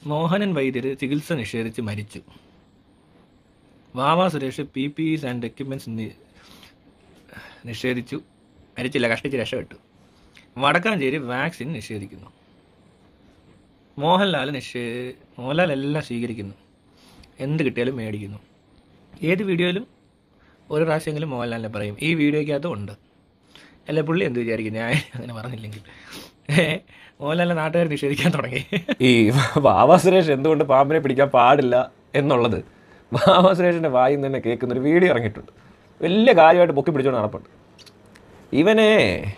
മോഹനൻ വൈദ്യർ ചികിത്സ നിഷേധിച്ച് മരിച്ചു Vava Suresh P P Es and equipments നിഷേധിച്ചു മരിച്ചില്ല കഷ്ടിച്ച് രക്ഷപ്പെട്ടു വടക്കാഞ്ചേരി വാക്സിൻ നിഷേധിക്കുന്നു മോഹൻലാൽ നിഷേ മോഹൻലാൽ എല്ലാം സ്വീകരിക്കുന്നു എന്ത് കിട്ടിയാലും മേടിക്കുന്നു ഏത് വീഡിയോയിലും ഒരു പ്രാവശ്യമെങ്കിലും മോഹൻലാലിനെ പറയും ഈ വീഡിയോയ്ക്കകത്തും ഉണ്ട് അല്ല പുള്ളി എന്ത് വിചാരിക്കും ഞാൻ അങ്ങനെ പറഞ്ഞില്ലെങ്കിൽ ഏ, മോഹൻലാലിനെ നാട്ടുകാർ നിഷേധിക്കാൻ തുടങ്ങി ഈ ബാബ സുരേഷ് എന്തുകൊണ്ട് പാമ്പിനെ പിടിക്കാൻ പാടില്ല എന്നുള്ളത് ബാബ സുരേഷിൻ്റെ വായിൽ നിന്ന് തന്നെ കേൾക്കുന്ന ഒരു വീഡിയോ ഇറങ്ങിയിട്ടുണ്ട് വലിയ കാര്യമായിട്ട് പൊക്കി പിടിച്ചുകൊണ്ട് നടപ്പുണ്ട് ഇവനെ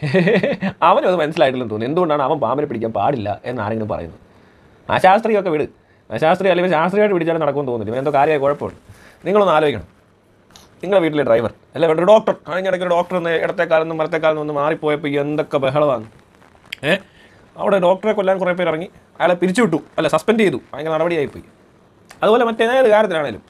അവനും അത് മനസ്സിലായിട്ടില്ലെന്ന് തോന്നുന്നു എന്തുകൊണ്ടാണ് അവൻ പാമ്പിനെ പിടിക്കാൻ പാടില്ല എന്ന് ആരെങ്കിലും പറയുന്നത് ആ ശാസ്ത്രീയൊക്കെ വിട് ആ ശാസ്ത്രീയ അല്ലെങ്കിൽ ശാസ്ത്രീയമായിട്ട് പിടിച്ചാലും നടക്കുമെന്ന് തോന്നുന്നില്ല ഇവൻ എന്തോ കാര്യമായ കുഴപ്പമുണ്ട് നിങ്ങളൊന്ന് ആലോചിക്കണം നിങ്ങളുടെ വീട്ടിലെ ഡ്രൈവർ അല്ല വേണ്ട ഒരു ഡോക്ടർ കഴിഞ്ഞിടയ്ക്ക് ഒരു ഡോക്ടർ ഒന്ന് ഇടത്തേക്കാലം മരത്തേക്കാലം ഒന്ന് മാറിപ്പോയപ്പോൾ എന്തൊക്കെ ബഹളമാണ് ഏ അവിടെ ഡോക്ടറെ കൊല്ലാൻ കുറേ പേര് ഇറങ്ങി അയാളെ പിരിച്ചുവിട്ടു അല്ല സസ്പെൻഡ് ചെയ്തു ഭയങ്കര നടപടിയായിപ്പോയി അതുപോലെ മറ്റേത് കാര്യത്തിലാണേലും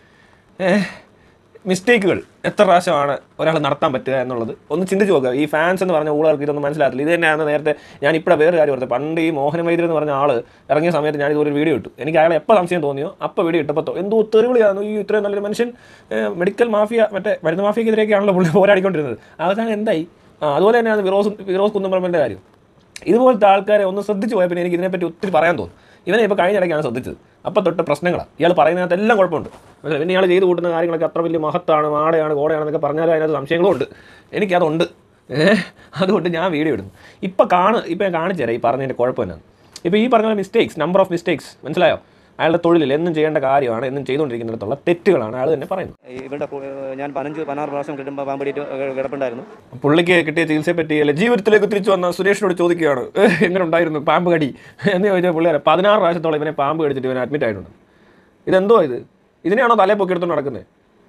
മിസ്റ്റേക്കുകൾ എത്ര പ്രാവശ്യമാണ് ഒരാൾ നടത്താൻ പറ്റുക എന്നുള്ളത് ഒന്ന് ചിന്തിച്ച് നോക്കുക ഈ ഫാൻസ് എന്ന് പറഞ്ഞ ഊളുകൾക്ക് ഇതൊന്നും മനസ്സിലാകത്തില്ല ഇത് തന്നെയാണ് നേരത്തെ ഞാൻ ഇപ്പോഴെ വേറെ കാര്യം പറഞ്ഞത് പണ്ട് ഈ മോഹൻ വൈദ്യർ എന്ന് പറഞ്ഞ ആൾ ഇറങ്ങിയ സമയത്ത് ഞാൻ ഇതുപോലെ ഒരു വീഡിയോ ഇട്ടു എനിക്ക് അയാളെ എപ്പോൾ സംശയം തോന്നിയോ അപ്പോൾ വീഡിയോ ഇട്ടപ്പോൾ തോ- എന്തോ തെറിവിളിയാണ് ഈ ഇത്രയും നല്ലൊരു മനുഷ്യൻ ഏഹ്, മെഡിക്കൽ മാഫിയ മറ്റേ മരുന്ന് മാഫിയക്കെതിരെയൊക്കെയാണല്ലോ പുള്ളി പോരാടിക്കൊണ്ടിരുന്നത് അവസാനം എന്തായി ആ അതുപോലെ തന്നെയാണ് ഫിറോസ് ഫിറോസ് കുന്നംപറമ്പൻ്റെ കാര്യം ഇതുപോലത്തെ ആൾക്കാരെ ഒന്ന് ശ്രദ്ധിച്ച് പോയാൽ പിന്നെ എനിക്ക് ഇതിനെപ്പറ്റി ഒത്തിരി പറയാൻ തോന്നും ഇവനെ ഇപ്പോൾ കഴിഞ്ഞ ഇടയ്ക്കാണ് ശ്രദ്ധിച്ചത് അപ്പം തൊട്ട് പ്രശ്നങ്ങളാണ് ഇയാൾ പറയുന്നതിനകത്ത് എല്ലാം കുഴപ്പമുണ്ട് മനസ്സിലായോ? പിന്നെ ഇയാൾ ചെയ്ത് കൂട്ടുന്ന കാര്യങ്ങളൊക്കെ അത്ര വലിയ മഹത്താണ് മാടയാണ് കോടയാണെന്നൊക്കെ പറഞ്ഞാലും അതിനകത്ത് സംശയങ്ങളും ഉണ്ട് എനിക്കതുണ്ട് ഏഹ് അതുകൊണ്ട് ഞാൻ വീഡിയോ ഇടുന്നു ഇപ്പം കാണു ഇപ്പം ഞാൻ കാണിച്ചു തരാം ഈ പറഞ്ഞതിൻ്റെ കുഴപ്പം എന്നാണ് ഇപ്പോൾ ഈ പറഞ്ഞ മിസ്റ്റേക്സ് നമ്പർ ഓഫ് മിസ്റ്റേക്സ് മനസ്സിലായോ അയാളുടെ തൊഴിലിൽ എന്നും ചെയ്യേണ്ട കാര്യമാണ് എന്നും ചെയ്തുകൊണ്ടിരിക്കുന്നിടത്തുള്ള തെറ്റുകളാണ് അയാൾ തന്നെ പറയുന്നത് ഇവരുടെ കു- ഞാൻ പതിനഞ്ച് പതിനാറ് പ്രാവശ്യം കിട്ടുമ്പോൾ പാമ്പടിയിട്ട് കിടപ്പുണ്ടായിരുന്നു പുള്ളിക്ക് കിട്ടിയ ചികിത്സയെ പറ്റി അല്ലെ ജീവിതത്തിലേക്ക് തിരിച്ചു വന്ന സുരേഷിനോട് ചോദിക്കുകയാണ് "ഏഹ്, എങ്ങനെ ഉണ്ടായിരുന്നു പാമ്പ് കടി എന്ന് ചോദിച്ചാൽ പുള്ളി പറയാം പതിനാറ് പ്രാവശ്യത്തോളം ഇവനെ പാമ്പ് കടിച്ചിട്ട് ഇവനെ അഡ്മിറ്റ് ആയിട്ടുണ്ട് ഇതെന്തോ ഇത് ഇതിനെയാണോ തലേ പൊക്കി എടുത്തോണ്ട് നടക്കുന്നത്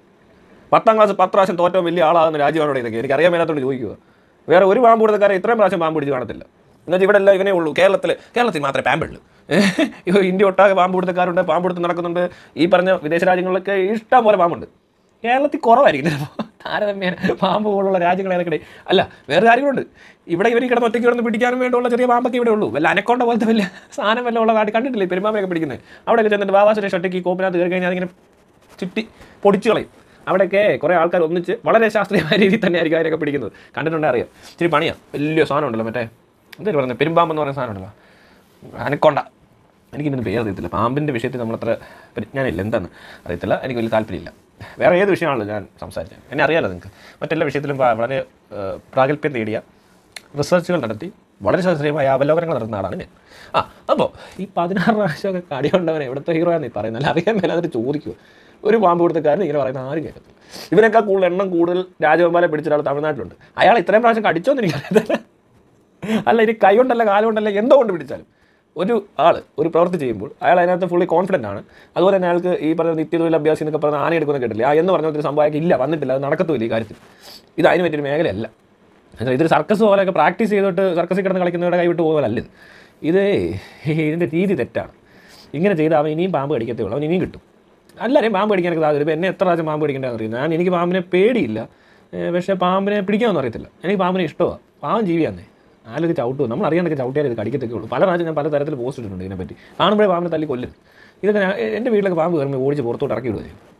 പത്താം ക്ലാസ് പത്ത് പ്രാവശ്യം തോറ്റവും വലിയ ആളാകുന്ന രാജ്യമാണോ ഇതൊക്കെ എനിക്ക് അറിയാൻ മേലാത്തോണ്ട് ചോദിക്കുക വേറെ ഒരു പാമ്പ് കൊടുത്തക്കാരെ ഇത്രയും പ്രാവശ്യം പാമ്പ് പിടിച്ച് കാണത്തില്ല എന്നുവെച്ചാൽ ഇവിടെ എല്ലാം ഇവനേ ഉള്ളൂ കേരളത്തിൽ കേരളത്തിൽ മാത്രമേ പാമ്പുള്ളൂ ഇപ്പൊ ഇന്ത്യ ഒട്ടാകെ പാമ്പ് കൊടുത്തക്കാരുണ്ട് പാമ്പ് കൊടുത്ത് നടക്കുന്നുണ്ട് ഈ പറഞ്ഞ വിദേശ രാജ്യങ്ങളിലൊക്കെ ഇഷ്ടം പോലെ പാമ്പുണ്ട് കേരളത്തിൽ കുറവായിരിക്കും ചിലപ്പോൾ താരതമ്യേന പാമ്പ് പോലുള്ള രാജ്യങ്ങൾ ഏതൊക്കെ അല്ല വേറെ കാര്യങ്ങളുണ്ട് ഇവിടെ ഇവർ കിടന്ന് ഒറ്റയ്ക്ക് കിടന്ന് പിടിക്കാനും വേണ്ടിയുള്ള ചെറിയ പാമ്പൊക്കെ ഇവിടെ ഉള്ളൂ വല്ല അനക്കൊണ്ട പോലത്തെ വലിയ സാധനം വല്ല ഉള്ള നാട്ടിൽ കണ്ടിട്ടില്ലേ പെരുമാമയൊക്കെ പിടിക്കുന്നത് അവിടെയൊക്കെ ചെന്നിട്ട് ബാബാ സുരേഷ് ഒറ്റയ്ക്ക് ഈ കോപ്പിനകത്ത് കയറി കഴിഞ്ഞാൽ അതിങ്ങനെ ചുറ്റി പൊടിച്ചു കളയും അവിടെയൊക്കെ കുറേ ആൾക്കാർ ഒന്നിച്ച് വളരെ ശാസ്ത്രീയമായ രീതിയിൽ തന്നെ ആയിരിക്കും അതിനൊക്കെ പിടിക്കുന്നത് കണ്ടിട്ടുണ്ടെങ്കിൽ അറിയാം ഇച്ചിരി പണിയാണ് വലിയ സാധനം ഉണ്ടല്ലോ മറ്റേ എന്തായാലും പറയുന്നത് പെരുമ്പാമ്പെന്ന് പറയുന്ന സാധനം ഉണ്ടല്ലോ അനക്കൊണ്ട എനിക്കിതിൻ്റെ പേര് അറിയത്തില്ല പാമ്പിൻ്റെ വിഷയത്തിൽ നമ്മളത്ര പരിജ്ഞാനമില്ല എന്താണ് അറിയത്തില്ല എനിക്ക് വലിയ താല്പര്യമില്ല വേറെ ഏത് വിഷയമാണല്ലോ ഞാൻ സംസാരിച്ചത് എന്നെ അറിയാലോ നിങ്ങൾക്ക് മറ്റെല്ലാ വിഷയത്തിലും വ- വളരെ ഏഹ്, പ്രാഗൽഭ്യം നേടിയ റിസർച്ചുകൾ നടത്തി വളരെ ശാസ്ത്രീയമായ അവലോകനങ്ങൾ നടത്തുന്ന ആളാണ് ഞാൻ ആ അപ്പോൾ ഈ പതിനാറ് പ്രാവശ്യമൊക്കെ കടിയുണ്ടവനെ എവിടുത്തെ ഹീറോ ആണെന്ന് ഈ പറയുന്നത് അല്ല അറിയാൻ മേലാതിട്ട് ചോദിക്കുക ഒരു പാമ്പ് കൊടുത്തക്കാരൻ ഇങ്ങനെ പറയുന്ന ആരും കേൾക്കത്തില്ല ഇവനേക്കാൾ കൂടുതൽ എണ്ണം കൂടുതൽ രാജഗോപാലെ പിടിച്ച ഒരാൾ തമിഴ്നാട്ടിലുണ്ട് അയാൾ ഇത്രയും പ്രാവശ്യം കടിച്ചോന്ന് എനിക്കറിയത്തില്ല അല്ല ഇനി കൈ കൊണ്ടല്ല കാലം കൊണ്ടല്ല എന്തോ കൊണ്ട് പിടിച്ചാലും ഒരു ആൾ ഒരു പ്രവൃത്തി ചെയ്യുമ്പോൾ അയാൾ അതിനകത്ത് ഫുള്ളി കോൺഫിഡൻ്റ് ആണ് അതുപോലെ തന്നെ അയാൾക്ക് ഈ പറഞ്ഞ നിത്യതൊഴിൽ അഭ്യാസം എന്നൊക്കെ പറഞ്ഞ ആന എടുക്കുന്ന കേട്ടില്ല ആ എന്ന് പറഞ്ഞ ഒരു സംഭവം ഇല്ല വന്നിട്ടില്ല അത് നടക്കത്തുമില്ല ഈ കാര്യത്തിൽ ഇത് അതിന് പറ്റിയൊരു മേഖലയല്ല എന്നുവെച്ചാൽ ഇതൊരു സർക്കസ് പോലെയൊക്കെ പ്രാക്ടീസ് ചെയ്തിട്ട് സർക്കസിൽ കിടന്ന് കളിക്കുന്നവരുടെ കൈവിട്ട് പോകുന്നതല്ല ഇത് ഇത് ഇതിൻ്റെ രീതി തെറ്റാണ് ഇങ്ങനെ ചെയ്താൽ അവൻ ഇനിയും പാമ്പ് കടിക്കത്തേ ഉള്ളൂ അവൻ ഇനിയും കിട്ടും എല്ലാവരെയും പാമ്പ് കടിക്കാനൊക്കെ സാധ്യത ഇപ്പോൾ എന്നെ എത്ര പ്രാവശ്യം പാമ്പ് കടിക്കേണ്ടതെന്ന് അറിയാം ഞാൻ എനിക്ക് പാമ്പിനെ പേടിയില്ല ഏഹ് പക്ഷേ പാമ്പിനെ പിടിക്കാമെന്ന് അറിയത്തില്ല എനിക്ക് പാമ്പിനെ ഇഷ്ടമാണ് പാവം ജീവിയാന്നേ ആലൊക്കെ ചവിട്ടുമോ നമ്മൾ അറിയാണ്ടൊക്കെ ചവിട്ടിയാൽ ഇത് കടിക്കത്തൊക്കെ ഉള്ളൂ പല പ്രാവശ്യം ഞാൻ പല തരത്തിൽ പോസ്റ്റ് ഇട്ടിട്ടുണ്ട് ഇതിനെപ്പറ്റി കാണുമ്പോഴേ പാമ്പിനെ തല്ലി കൊല്ലും ഇതൊക്കെ ഞാൻ എൻ്റെ വീട്ടിലൊക്കെ പാമ്പ് കയറുമ്പോൾ ഓടിച്ച് പുറത്തോട്ട് ഇറക്കി വിടുക ചെയ്യും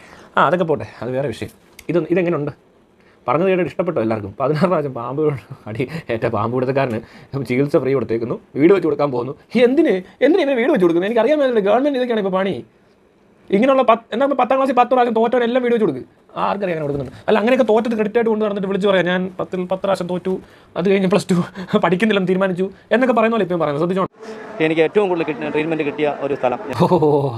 ആ അതൊക്കെ പോട്ടെ അത് വേറെ വിഷയം ഇത് ഇതെങ്ങനെയുണ്ട് പറഞ്ഞത് കേട്ടിട്ട് ഇഷ്ടപ്പെട്ടോ എല്ലാവർക്കും പതിനാറ് പ്രാവശ്യം പാമ്പ് അടി ഏറ്റ പാമ്പ് കൊടുത്തക്കാരന് ചികിത്സ ഫ്രീ കൊടുത്തേക്കുന്നു വീട് വെച്ച് കൊടുക്കാൻ പോകുന്നു എന്തിന് എന്തിന് ഇവന് വീട് വെച്ച് കൊടുക്കുന്നു എനിക്ക് അറിയാൻ മേലുണ്ട് ഗവൺമെൻറ് ഇതൊക്കെയാണ് ഇപ്പോൾ പണി ഇങ്ങനെയുള്ള പത്ത് എന്താ ഇപ്പൊ പത്താം ക്ലാസ്സിൽ പത്ത് പ്രാവശ്യം തോറ്റവൻ എല്ലാം വീഡിയോ കൊടുക്കുക ആർക്കറിയാൻ അങ്ങനെ കൊടുക്കുന്നുണ്ട് അല്ല അങ്ങനെയൊക്കെ തോറ്റത് ക്രെഡിറ്റ് ആയിട്ട് കൊണ്ട് നടന്നിട്ട് വിളിച്ച് പറയാം ഞാൻ പത്തിൽ പത്ത് പ്രാവശ്യം തോറ്റു അത് കഴിഞ്ഞ് പ്ലസ് ടു പഠിക്കുന്നില്ലെന്ന് തീരുമാനിച്ചു എന്നൊക്കെ പറയുന്നല്ലോ ഇപ്പം പറയുന്നത് ശ്രദ്ധിച്ചോ എനിക്ക് ഏറ്റവും കൂടുതൽ കിട്ടുന്ന ട്രീറ്റ്മെൻറ്റ് കിട്ടിയ ഒരു സ്ഥലം ഓ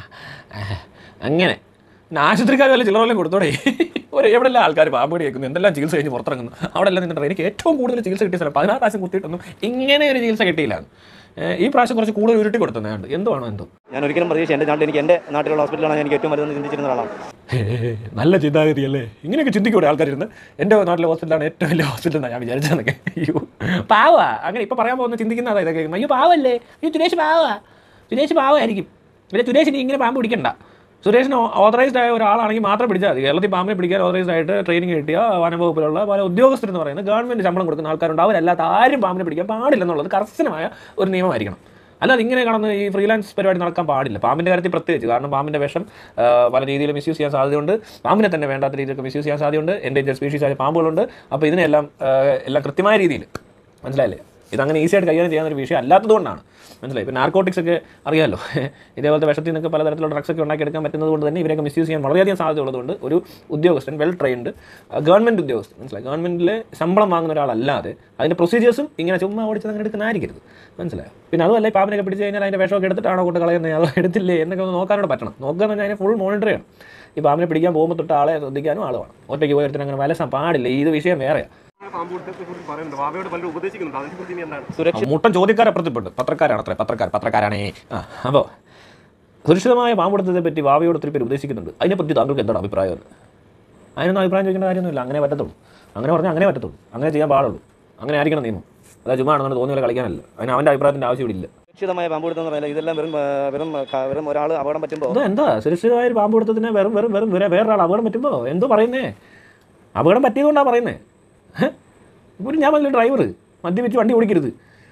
അങ്ങനെ പിന്നെ ആശുപത്രിക്കാർ വല്ല ചില്ലറ വല്ലതും കൊടുത്തോടെ ഒരു എവിടെല്ലാം ആൾക്കാർ പാമ്പടി കേൾക്കുന്നു എന്തെല്ലാം ചികിത്സ കഴിഞ്ഞ് പുറത്തിറങ്ങുന്നു അവിടെ എല്ലാം നിന്നിട്ട് എനിക്ക് ഏറ്റവും കൂടുതൽ ചികിത്സ കിട്ടിയ സ്ഥലം പതിനാറ് പ്രാവശ്യം കുത്തിയിട്ടൊന്നും ഇങ്ങനെ ഒരു ചികിത്സ കിട്ടിയില്ല ഏഹ് ഈ പ്രാവശ്യം കുറച്ച് കൂടുതൽ ഉരുട്ടി കൊടുത്തത് എന്തുവാണോ എന്തോ ഞാൻ ഒരിക്കലും പ്രതീക്ഷ എൻ്റെ നാട്ടിൽ എനിക്ക് എൻ്റെ നാട്ടിലുള്ള ഹോസ്പിറ്റലാണ് എനിക്ക് ഏറ്റവും വലുതെന്ന് ചിന്തിച്ചിരുന്ന ഒരാളാണ് നല്ല ചിന്താഗതി അല്ലേ ഇങ്ങനെയൊക്കെ ചിന്തിക്കൂടെ ആൾക്കാരിരുന്ന് എൻ്റെ നാട്ടിലെ ഹോസ്പിറ്റലാണ് ഏറ്റവും വലിയ ഹോസ്പിറ്റൽ എന്നാണ് ഞാൻ വിചാരിച്ചതെന്നൊക്കെ അയ്യോ പാവാ അങ്ങനെ ഇപ്പോൾ പറയാൻ പോകുന്ന ചിന്തിക്കുന്ന അതാ ഇതൊക്കെ അയ്യോ പാവല്ലേ അയ്യോ സുരേഷ് പാവാ സുരേഷ് പാവമായിരിക്കും പിന്നെ സുരേഷിന് ഇങ്ങനെ പാമ്പ് പിടിക്കണ്ട സുരേഷിന് ഓതറൈസ്ഡ് ആയ ഒരാളാണെങ്കിൽ മാത്രം പിടിച്ചാൽ മതി കേരളത്തിൽ പാമ്പിനെ പിടിക്കാൻ ഓതറൈസ്ഡ് ആയിട്ട് ട്രെയിനിങ് കിട്ടിയ വനംവകുപ്പിലുള്ള പല ഉദ്യോഗസ്ഥർ എന്ന് പറയുന്നത് ഗവൺമെൻറ് ശമ്പളം കൊടുക്കുന്ന ആൾക്കാരുണ്ട് അവരല്ലാത്ത ആരും പാമ്പിനെ പിടിക്കാൻ പാടില്ലെന്നുള്ളത് കർശനമായ ഒരു നിയമമായിരിക്കണം അല്ലാതെ ഇങ്ങനെ കടന്ന് ഈ ഫ്രീലാൻസ് പരിപാടി നടക്കാൻ പാടില്ല പാമ്പിൻ്റെ കാര്യത്തിൽ പ്രത്യേകിച്ച് കാരണം പാമ്പിൻ്റെ വിഷം ആ, പല രീതിയിൽ മിസ്യൂസ് ചെയ്യാൻ സാധ്യതയുണ്ട് പാമ്പിനെ തന്നെ വേണ്ടാത്ത രീതിയിലൊക്കെ മിസ്യൂസ് ചെയ്യാൻ സാധ്യതയുണ്ട് എൻഡേഞ്ചർ സ്പീഷീസ് ആയ പാമ്പുകളുണ്ട് അപ്പോൾ ഇതിനെല്ലാം ആ, എല്ലാം കൃത്യമായ രീതിയിൽ മനസ്സിലായില്ലേ ഇതങ്ങനെ ഈസി ആയിട്ട് കൈകാര്യം ചെയ്യാൻ ഒരു വിഷയം അല്ലാത്തതുകൊണ്ടാണ് മനസ്സിലായി ഇപ്പോൾ നാർക്കോട്ടിക്സ് ഒക്കെ അറിയാമല്ലോ ഇതേപോലത്തെ വിഷത്തിൽ നിന്നൊക്കെ പലതരത്തിലുള്ള ഡ്രഗ്സ് ഒക്കെ ഉണ്ടാക്കിയെടുക്കാൻ പറ്റുന്നത് കൊണ്ട് തന്നെ ഇവരൊക്കെ മിസ്യൂസ് ചെയ്യാൻ വളരെയധികം സാധ്യത ഉള്ളതുകൊണ്ട് ഒരു ഉദ്യോഗസ്ഥൻ വെൽ ട്രെയിൻഡ് ഗവൺമെൻറ് ഉദ്യോഗസ്ഥൻ മനസ്സിലായി ഗവൺമെൻറ്റിൽ ശമ്പളം വാങ്ങുന്ന ഒരാളല്ലാതെ അതിൻ്റെ പ്രൊസീജിയേഴ്സും ഇങ്ങനെ ചുമ്മാ ഓടിച്ചത് അങ്ങനെ എടുക്കുന്നതായിരിക്കരുത് മനസ്സിലായോ പിന്നെ അതുമല്ല ഈ പാമ്പിനൊക്കെ പിടിച്ച് കഴിഞ്ഞാൽ അതിൻ്റെ വിഷമൊക്കെ എടുത്തിട്ടാണോ കൊണ്ട് കളയുന്നത് അത് എടുത്തില്ലേ എന്നൊക്കെ ഒന്ന് നോക്കാനോട് പറ്റണം നോക്കുക എന്ന് പറഞ്ഞാൽ അതിനെ ഫുൾ മോണിറ്റർ ചെയ്യണം ഈ പാമ്പിനെ പിടിക്കാൻ പോകുമ്പോൾ തൊട്ട് ആളെ ശ്രദ്ധിക്കാനും ആൾ വേണം ഒറ്റയ്ക്ക് പോയി ഒരുത്തരും അങ്ങനെ വലസാൻ പാടില്ല ഈ ഇത് വിഷയം വേറെയാണ് സുരക്ഷ മുട്ടൻ ചോദ്യക്കാർ അപ്പുറത്തിപ്പുണ്ട് പത്രക്കാരാണ് അത്ര പത്രക്കാർ പത്രക്കാരാണേ ആ അപ്പോൾ സുരക്ഷിതമായ പാമ്പെടുത്തതിനെ പറ്റി വാവയോട് ഒത്തിരി പേര് ഉപദേശിക്കുന്നുണ്ട് അതിനെപ്പറ്റി താങ്കൾക്ക് എന്താണ് അഭിപ്രായം എന്ന് അതിനൊന്നും അഭിപ്രായം ചോദിക്കേണ്ട കാര്യമൊന്നുമില്ല അങ്ങനെ പറ്റത്തുള്ളൂ അങ്ങനെ പറഞ്ഞാൽ അങ്ങനെ പറ്റത്തുള്ളൂ അങ്ങനെ ചെയ്യാൻ പാടുള്ളൂ അങ്ങനെ ആയിരിക്കണം നിയമം അതാ ചുമ്മാ ആണെന്ന് തോന്നിയ പോലെ കളിക്കാനല്ല അതിന് അവൻ്റെ അഭിപ്രായത്തിൻ്റെ ആവശ്യം ഇവിടെ ഇല്ല സുരക്ഷിതമായ പാമ്പ് പിടുത്തം എന്ന് പറഞ്ഞാൽ ഇതെല്ലാം വെറും ആ, വെറും ക- വെറും ഒരാൾ അപകടം പറ്റുമ്പോൾ അതോ എന്താ സുരക്ഷിതമായ ഒരു പാമ്പ് കൊടുത്തതിനെ വെറും വെറും വെറും വേറെ വേറൊരാൾ അപകടം പറ്റുമ്പോൾ എന്തോ പറയുന്നേ അപകടം പറ്റിയതുകൊണ്ടാണ് പറയുന്നേ ഇപ്പോൾ ഞാൻ പറഞ്ഞ ഡ്രൈവർ മദ്യപിച്ച് വണ്ടി ഓടിക്കരുത്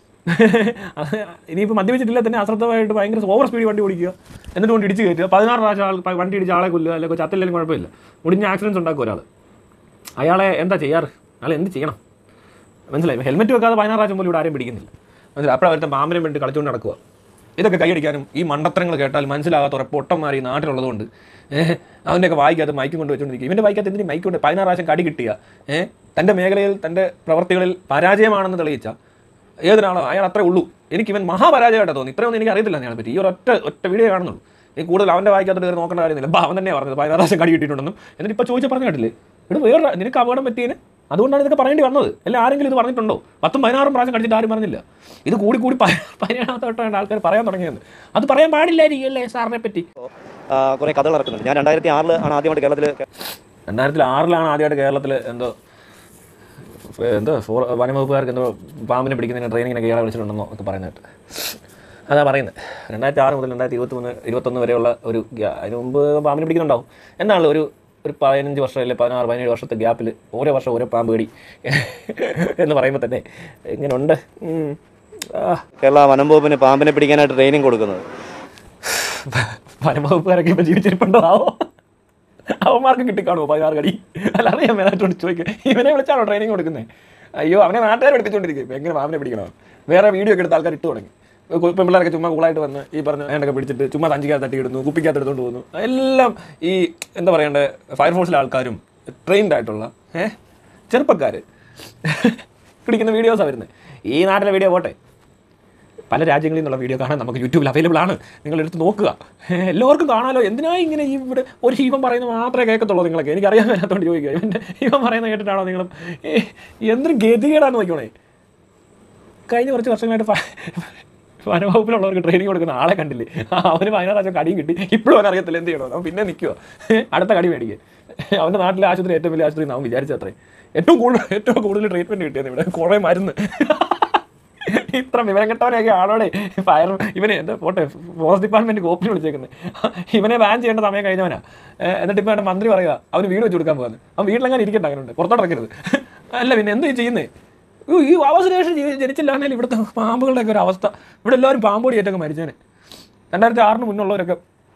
അത് ഇനിയിപ്പോൾ മദ്യപിച്ചിട്ടില്ല തന്നെ അശ്രദ്ധമായിട്ട് ഭയങ്കര ഓവർ സ്പീഡിൽ വണ്ടി ഓടിക്കുക എന്നിട്ട് കൊണ്ട് ഇടിച്ച് കയറ്റുക പതിനാറ് പ്രാവശ്യം ആൾ പ- വണ്ടി ഇടിച്ച് ആളെ കൊല്ലുക അല്ലെങ്കിൽ ചത്തില്ലെങ്കിലും കുഴപ്പമില്ല മുടിഞ്ഞ ആക്സിഡൻസ് ഉണ്ടാക്കും ഒരാൾ അയാളെ എന്താ ചെയ്യാറ് അയാൾ എന്ത് ചെയ്യണം മനസ്സിലായി ഹെൽമെറ്റ് വെക്കാതെ പതിനാറ് പ്രാവശ്യം പോലും ഇവിടെ ആരും പിടിക്കുന്നില്ല മനസ്സിലായി അപ്പോൾ അവരുടെ പാമ്പിനെ വേണ്ടി കളിച്ചുകൊണ്ട് നടക്കുക ഇതൊക്കെ കൈയടിക്കാനും ഈ മണ്ടത്തരങ്ങൾ കേട്ടാൽ മനസ്സിലാകാത്ത ഉറപ്പ് പൊട്ടന്മാർ ഈ നാട്ടിലുള്ളതുകൊണ്ട് ഏഹ് അവൻ്റെയൊക്കെ വായിക്കാത്ത മൈക്കും കൊണ്ട് വെച്ചുകൊണ്ടിരിക്കും ഇവൻ്റെ വായിക്കാത്ത എന്തിനും മൈക്ക് കൊണ്ട് പതിനാറ് പ്രാവശ്യം കടി കിട്ടിയ ഏഹ് തൻ്റെ മേഖലയിൽ തൻ്റെ പ്രവർത്തികളിൽ പരാജയമാണെന്ന് തെളിയിച്ച ഏതൊരാളോ അയാൾ അത്രേ ഉള്ളൂ എനിക്ക് ഇവൻ മഹാപരാജയമായിട്ട് തോന്നി ഇത്രയൊന്നും എനിക്ക് അറിയത്തില്ല അയാളെ പറ്റി ഈ ഒരു ഒറ്റ ഒറ്റ വീഡിയോ കാണുന്നുള്ളൂ ഈ കൂടുതൽ അവൻ്റെ വായിക്കാത്ത കയറി നോക്കേണ്ട കാര്യമില്ല അപ്പോൾ അവൻ തന്നെ പറഞ്ഞത് പതിനാറ് പ്രാവശ്യം കടി കിട്ടിയിട്ടുണ്ടെന്നും എന്നിട്ട് ഇപ്പോൾ ചോദിച്ചാൽ പറഞ്ഞു കേട്ടില്ലേ ഇവിടെ വേറെ നിനക്ക് അപകടം പറ്റിയതിന് അതുകൊണ്ടാണ് ഇതൊക്കെ പറയേണ്ടി വന്നത് അല്ല ആരെങ്കിലും ഇത് പറഞ്ഞിട്ടുണ്ടോ പത്തും പതിനാറും പ്രാവശ്യം കടിച്ചിട്ട് ആരും പറഞ്ഞില്ല ഇത് കൂടി കൂടി പ- പതിനേഴാമത്തെ വട്ടമാണ് ആൾക്കാർ പറയാൻ തുടങ്ങിയത് അത് പറയാൻ പാടില്ലായിരിക്കും അല്ലേ സാറിനെ പറ്റി കുറേ കഥകൾ ഇറക്കുന്നുണ്ട് ഞാൻ രണ്ടായിരത്തി ആറിൽ ആണ് ആദ്യമായിട്ട് കേരളത്തിൽ രണ്ടായിരത്തി ആറിലാണ് ആദ്യമായിട്ട് കേരളത്തിൽ എന്തോ ഫ- എന്തോ ഫോർ വനംവകുപ്പുകാർക്ക് എന്തോ പാമ്പിനെ പിടിക്കുന്നതിന് ട്രെയിനിങ്ങിനൊക്കെ ഇയാളെ വിളിച്ചിട്ടുണ്ടെന്നോ ഒക്കെ പറയുന്നത് അതാ പറയുന്നത് രണ്ടായിരത്തി ആറ് മുതൽ രണ്ടായിരത്തി ഇരുപത്തി മൂന്ന് ഇരുപത്തൊന്ന് വരെയുള്ള ഒരു ഗ്യാ- അതിന് മുമ്പ് പാമ്പിനെ പിടിക്കുന്നുണ്ടാവും എന്നാണ് ഒരു ഒരു പതിനഞ്ച് വർഷം അല്ലെങ്കിൽ പതിനാറ് പതിനേഴ് വർഷത്തെ ഗ്യാപ്പിൽ ഓരോ വർഷം ഓരോ പാമ്പ് കടി എന്ന് പറയുമ്പോൾ തന്നെ ഇങ്ങനെയുണ്ട് ഉം. ആ കേരള വനം വകുപ്പിന് പാമ്പിനെ പിടിക്കാനായിട്ട് ട്രെയിനിങ് കൊടുക്കുന്നത് വനംവകുപ്പുകാരൊക്കെ ഇപ്പം ജീവിച്ചിരിപ്പുണ്ടോ ആവോ അവന്മാർക്ക് കിട്ടിക്കാണോ പതിനാറ് കടി അല്ലാതെ ഞാൻ മേലാറ്റോട് ചോദിക്കുക ഇവനെ വിളിച്ചാണോ ട്രെയിനിങ് കൊടുക്കുന്നത് അയ്യോ അവനെ നാട്ടുകാർ എടുപ്പിച്ചുകൊണ്ടിരിക്കും ഇപ്പം എങ്ങനെ പാമ്പിനെ പിടിക്കണോ വേറെ വീഡിയോ ഒക്കെ എടുത്ത് ആൾക്കാർ ഇട്ട് തുടങ്ങി ഇപ്പം പിള്ളേരൊക്കെ ചുമ്മാ കൂളായിട്ട് വന്ന് ഈ പറഞ്ഞ വേണ്ടൊക്കെ പിടിച്ചിട്ട് ചുമ്മാ തഞ്ചിക്കകത്ത് തട്ടിയിടുന്നു കുപ്പിക്കകത്ത് എടുത്തുകൊണ്ട് പോകുന്നു എല്ലാം ഈ എന്താ പറയണ്ടേ ഫയർഫോഴ്സിലെ ആൾക്കാരും ട്രെയിൻഡ് ആയിട്ടുള്ള ഏഹ് ചെറുപ്പക്കാർ പിടിക്കുന്ന വീഡിയോസാണ് വരുന്നത് ഈ നാട്ടിലെ വീഡിയോ പോട്ടെ പല രാജ്യങ്ങളിൽ നിന്നുള്ള വീഡിയോ കാണാൻ നമുക്ക് യൂട്യൂബിൽ അവൈലബിൾ ആണ് നിങ്ങൾ എടുത്ത് നോക്കുക എല്ലാവർക്കും കാണാമല്ലോ എന്തിനാ ഇങ്ങനെ ഈ ഇവിടെ ഒരു ഇവൻ പറയുന്നത് മാത്രമേ കേൾക്കത്തുള്ളൂ നിങ്ങളൊക്കെ എനിക്കറിയാൻ മേലാത്തോണ്ട് ചോദിക്കുക ഇവൻ്റെ ഇവൻ പറയുന്നത് കേട്ടിട്ടാണോ നിങ്ങൾ എന്തൊരു ഗതികേടാന്ന് നോക്കിക്കോണേ കഴിഞ്ഞ കുറച്ച് വർഷങ്ങളായിട്ട് ഫ- വനവകുപ്പിലുള്ളവർക്ക് ട്രെയിനിങ് കൊടുക്കുന്ന ആളെ കണ്ടില്ലേ ആ, അവന് പതിനാറ് പ്രാവശ്യം കടിയും കിട്ടി ഇപ്പോഴും അവൻ അറിയത്തില്ല എന്ത് ചെയ്യണോ അവൻ പിന്നെ നിൽക്കുക അടുത്ത കടി മേടിക്കുക അവൻ്റെ നാട്ടിലെ ആശുപത്രി ഏറ്റവും വലിയ ആശുപത്രി അവൻ വിചാരിച്ചത്രേ ഏറ്റവും കൂടുതൽ ഏറ്റവും കൂടുതൽ ട്രീറ്റ്മെൻറ്റ് കിട്ടിയത് ഇവിടെ കുറേ മരുന്ന് ഇത്ര വിവരം കെട്ടവനെയൊക്കെ ആളോടെ ഫയർ ഇവനെ എന്താ പോട്ടെ ഫോറസ്റ്റ് ഡിപ്പാർട്ട്മെന്റ് കോപ്പിൽ വിളിച്ചേക്കുന്നത് ഇവനെ ബാൻ ചെയ്യേണ്ട സമയം കഴിഞ്ഞവനാ ഏഹ് എന്നിട്ട് ഇപ്പം എൻ്റെ മന്ത്രി പറയുക അവന് വീട് വെച്ച് കൊടുക്കാൻ പോകുന്നത് അവൻ വീട്ടിലെങ്ങനെ ഇരിക്കണ്ട അങ്ങനെയുണ്ട് പുറത്തോട്ട് ഇറക്കരുത് അല്ല പിന്നെ എന്ത് ചെയ്യുന്നേ ഓ, ഈ ആവാസരേഷൻ ജനിച്ചില്ലാന്നേലും ഇവിടുത്തെ പാമ്പുകളുടെയൊക്കെ ഒരു അവസ്ഥ ഇവിടെ എല്ലാവരും പാമ്പൊടി ഏറ്റൊക്കെ മരിച്ചേനെ രണ്ടായിരത്തി ആറിന് മുന്നുള്ളവരൊക്കെ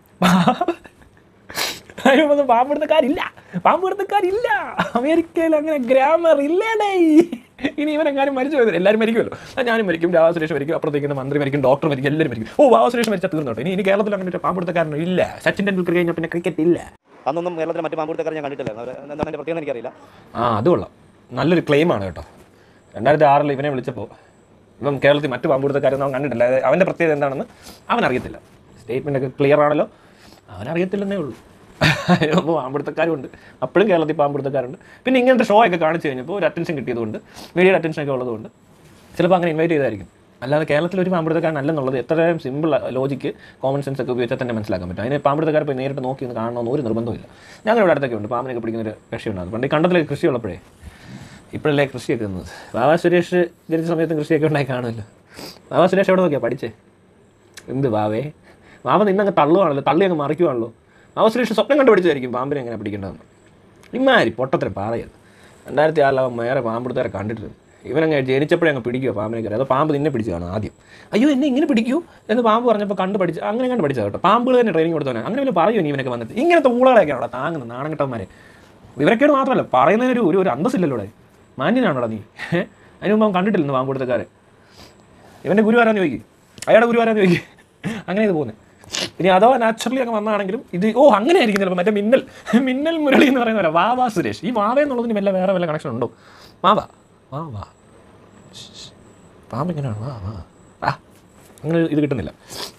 അതിനൊന്നും പാമ്പെടുത്തക്കാരില്ല പാമ്പെടുത്തക്കാരില്ല അമേരിക്കയിൽ അങ്ങനെ ഗ്രാമർ ഇല്ലേടേ ഇനി ഇവനെങ്ങാനും മരിച്ചു പോയത് എല്ലാവരും മരിക്കുമല്ലോ ആ, ഞാനും മരിക്കും രാവ സുരേഷ് മരിക്കും അപ്പുറത്തേക്ക് മന്ത്രി മരിക്കും ഡോക്ടർ മരിക്കും എല്ലാവരും മരിക്കും ഓ വാവ സുരേഷ് മരിച്ചാൽ തീർന്നോട്ടെ ഇനി ഇനി കേരളത്തിൽ അങ്ങനെ ഒരു പാമ്പെടുത്തക്കാരനോ ഇല്ല സച്ചിൻ ടെണ്ടുൽക്കർ കഴിഞ്ഞാൽ പിന്നെ ക്രിക്കറ്റ് ഇല്ല അന്നൊന്നും കേരളത്തിൽ മറ്റു പാമ്പ് പിടുത്തക്കാരെ ഞാൻ കണ്ടിട്ടില്ല അവർ എന്താണ് എൻ്റെ പ്രത്യേകത എനിക്കറിയില്ല ആ അത് കൊള്ളാം നല്ലൊരു ക്ലെയിമാണ് കേട്ടോ രണ്ടായിരത്തി ആറിൽ ഇവനെ വിളിച്ചപ്പോൾ ഇവൻ കേരളത്തിൽ മറ്റു പാമ്പുടുത്തക്കാരൊന്നും അവൻ കണ്ടിട്ടില്ല അത് അവൻ്റെ പ്രത്യേകത എന്താണെന്ന് അവൻ അറിയത്തില്ല സ്റ്റേറ്റ്മെൻ്റ് ഒക്കെ ക്ലിയർ ആണല്ലോ അവൻ അറിയത്തില്ലെന്നേ ഉള്ളൂ അതിനൊപ്പം പാമ്പുടുത്തക്കാരുണ്ട് അപ്പോഴും കേരളത്തിൽ പാമ്പുടുത്തക്കാരുണ്ട് പിന്നെ ഇങ്ങനത്തെ ഷോ ഒക്കെ കാണിച്ചു കഴിഞ്ഞപ്പോൾ ഒരു അറ്റൻഷൻ കിട്ടിയതുകൊണ്ട് മീഡിയയുടെ അറ്റൻഷൻ ഒക്കെ ഉള്ളതുകൊണ്ട് ചിലപ്പോൾ അങ്ങനെ ഇൻവൈറ്റ് ചെയ്തായിരിക്കും അല്ലാതെ കേരളത്തിൽ ഒരു പാമ്പുടുത്തക്കാരൻ അല്ലെന്നുള്ളത് എത്രയും സിമ്പിൾ ലോജിക്ക് കോമൺ സെൻസ് ഒക്കെ ഉപയോഗിച്ചാൽ തന്നെ മനസ്സിലാക്കാൻ പറ്റും അതിന് പാമ്പുടുത്തക്കാരെ പോയി നേരിട്ട് നോക്കി ഒന്ന് കാണണമെന്ന് ഒരു നിർബന്ധമില്ല ഞങ്ങളുടെ ഇവിടെ അടുത്തൊക്കെ ഉണ്ട് പാമ്പിനൊക്കെ പിടിക്കുന്ന ഒരു കൃഷിയുണ്ടാകും പണ്ട് ഈ കണ്ടത്തിലൊക്കെ കൃഷി ഉള്ളപ്പോഴേ ഇപ്പോഴല്ലേ കൃഷിയൊക്കെ വന്നത് ബാബാ സുരേഷ് ജനിച്ച സമയത്ത് കൃഷിയൊക്കെ ഉണ്ടായി കാണുമല്ലോ ബാബാ സുരേഷ് എവിടെ നോക്കിയാ പഠിച്ചേ എന്ത് ബാവേ ബാബ നിന്നങ്ങ് തള്ളുവാണല്ലോ തള്ളി അങ്ങ് മറിക്കുവാണല്ലോ ബാബാ സുരേഷ് സ്വപ്നം കണ്ട് പഠിച്ചതായിരിക്കും പാമ്പിനെ എങ്ങനെ പിടിക്കേണ്ടതെന്ന് ഇമാരി പൊട്ടത്തരം പറയത് രണ്ടായിരത്തി ആറിൽ അവൻ വേറെ പാമ്പെടുത്തവരെ കണ്ടിട്ടുണ്ട് ഇവനങ്ങ് ജനിച്ചപ്പോഴേ അങ്ങ് പിടിക്കുക പാമ്പിനെ കയറി അതോ പാമ്പ് നിന്നെ പിടിച്ചതാണ് ആദ്യം അയ്യോ എന്നെ ഇങ്ങനെ പിടിക്കൂ എന്ന് പാമ്പ് പറഞ്ഞപ്പോൾ കണ്ട് പഠിച്ച് അങ്ങനെ കണ്ട് പഠിച്ചത് കേട്ടോ പാമ്പുകൾ തന്നെ ട്രെയിനിങ് കൊടുത്തവനെ അങ്ങനെ വല്ല പറയൂ നീ ഇവനൊക്കെ വന്നിട്ട് ഇങ്ങനത്തെ ഊളകളൊക്കെയാണ് അവിടെ താങ്ങുന്നത് നാണംകെട്ടന്മാരെ ഇവരൊക്കെയാണ് മാത്രമല്ല പറയുന്നതിനൊരു ഒരു ഒരു അന്തസ്സില്ലല്ലോ ഇവിടെ മാന്യനാണോടാ നീ ഏഹ്? അതിന് മുമ്പ് അവൻ കണ്ടിട്ടില്ലെന്ന് പാമ്പ് കൊടുത്തക്കാരെ ഇവൻ്റെ ഗുരു ആരാന്ന് ചോദിക്കും അയാളുടെ ഗുരു ആരാന്ന് ചോദിക്കും അങ്ങനെ ഇത് പോകുന്നത് ഇനി അഥവാ നാച്ചുറലി അങ്ങ് വന്നാണെങ്കിലും ഇത് ഓ അങ്ങനെ ആയിരിക്കും ചിലപ്പോൾ മറ്റേ മിന്നൽ മിന്നൽ മുരളി എന്ന് പറയുന്ന പോലെ വാവാ സുരേഷ് ഈ വാവ എന്നുള്ളതിന് വല്ല വേറെ വല്ല കണക്ഷൻ ഉണ്ടോ വാവ വാ വാ പാമ്പ് ഇങ്ങനെയാണ് വാ വാ ആ അങ്ങനെ ഒരു ഇത് കിട്ടുന്നില്ല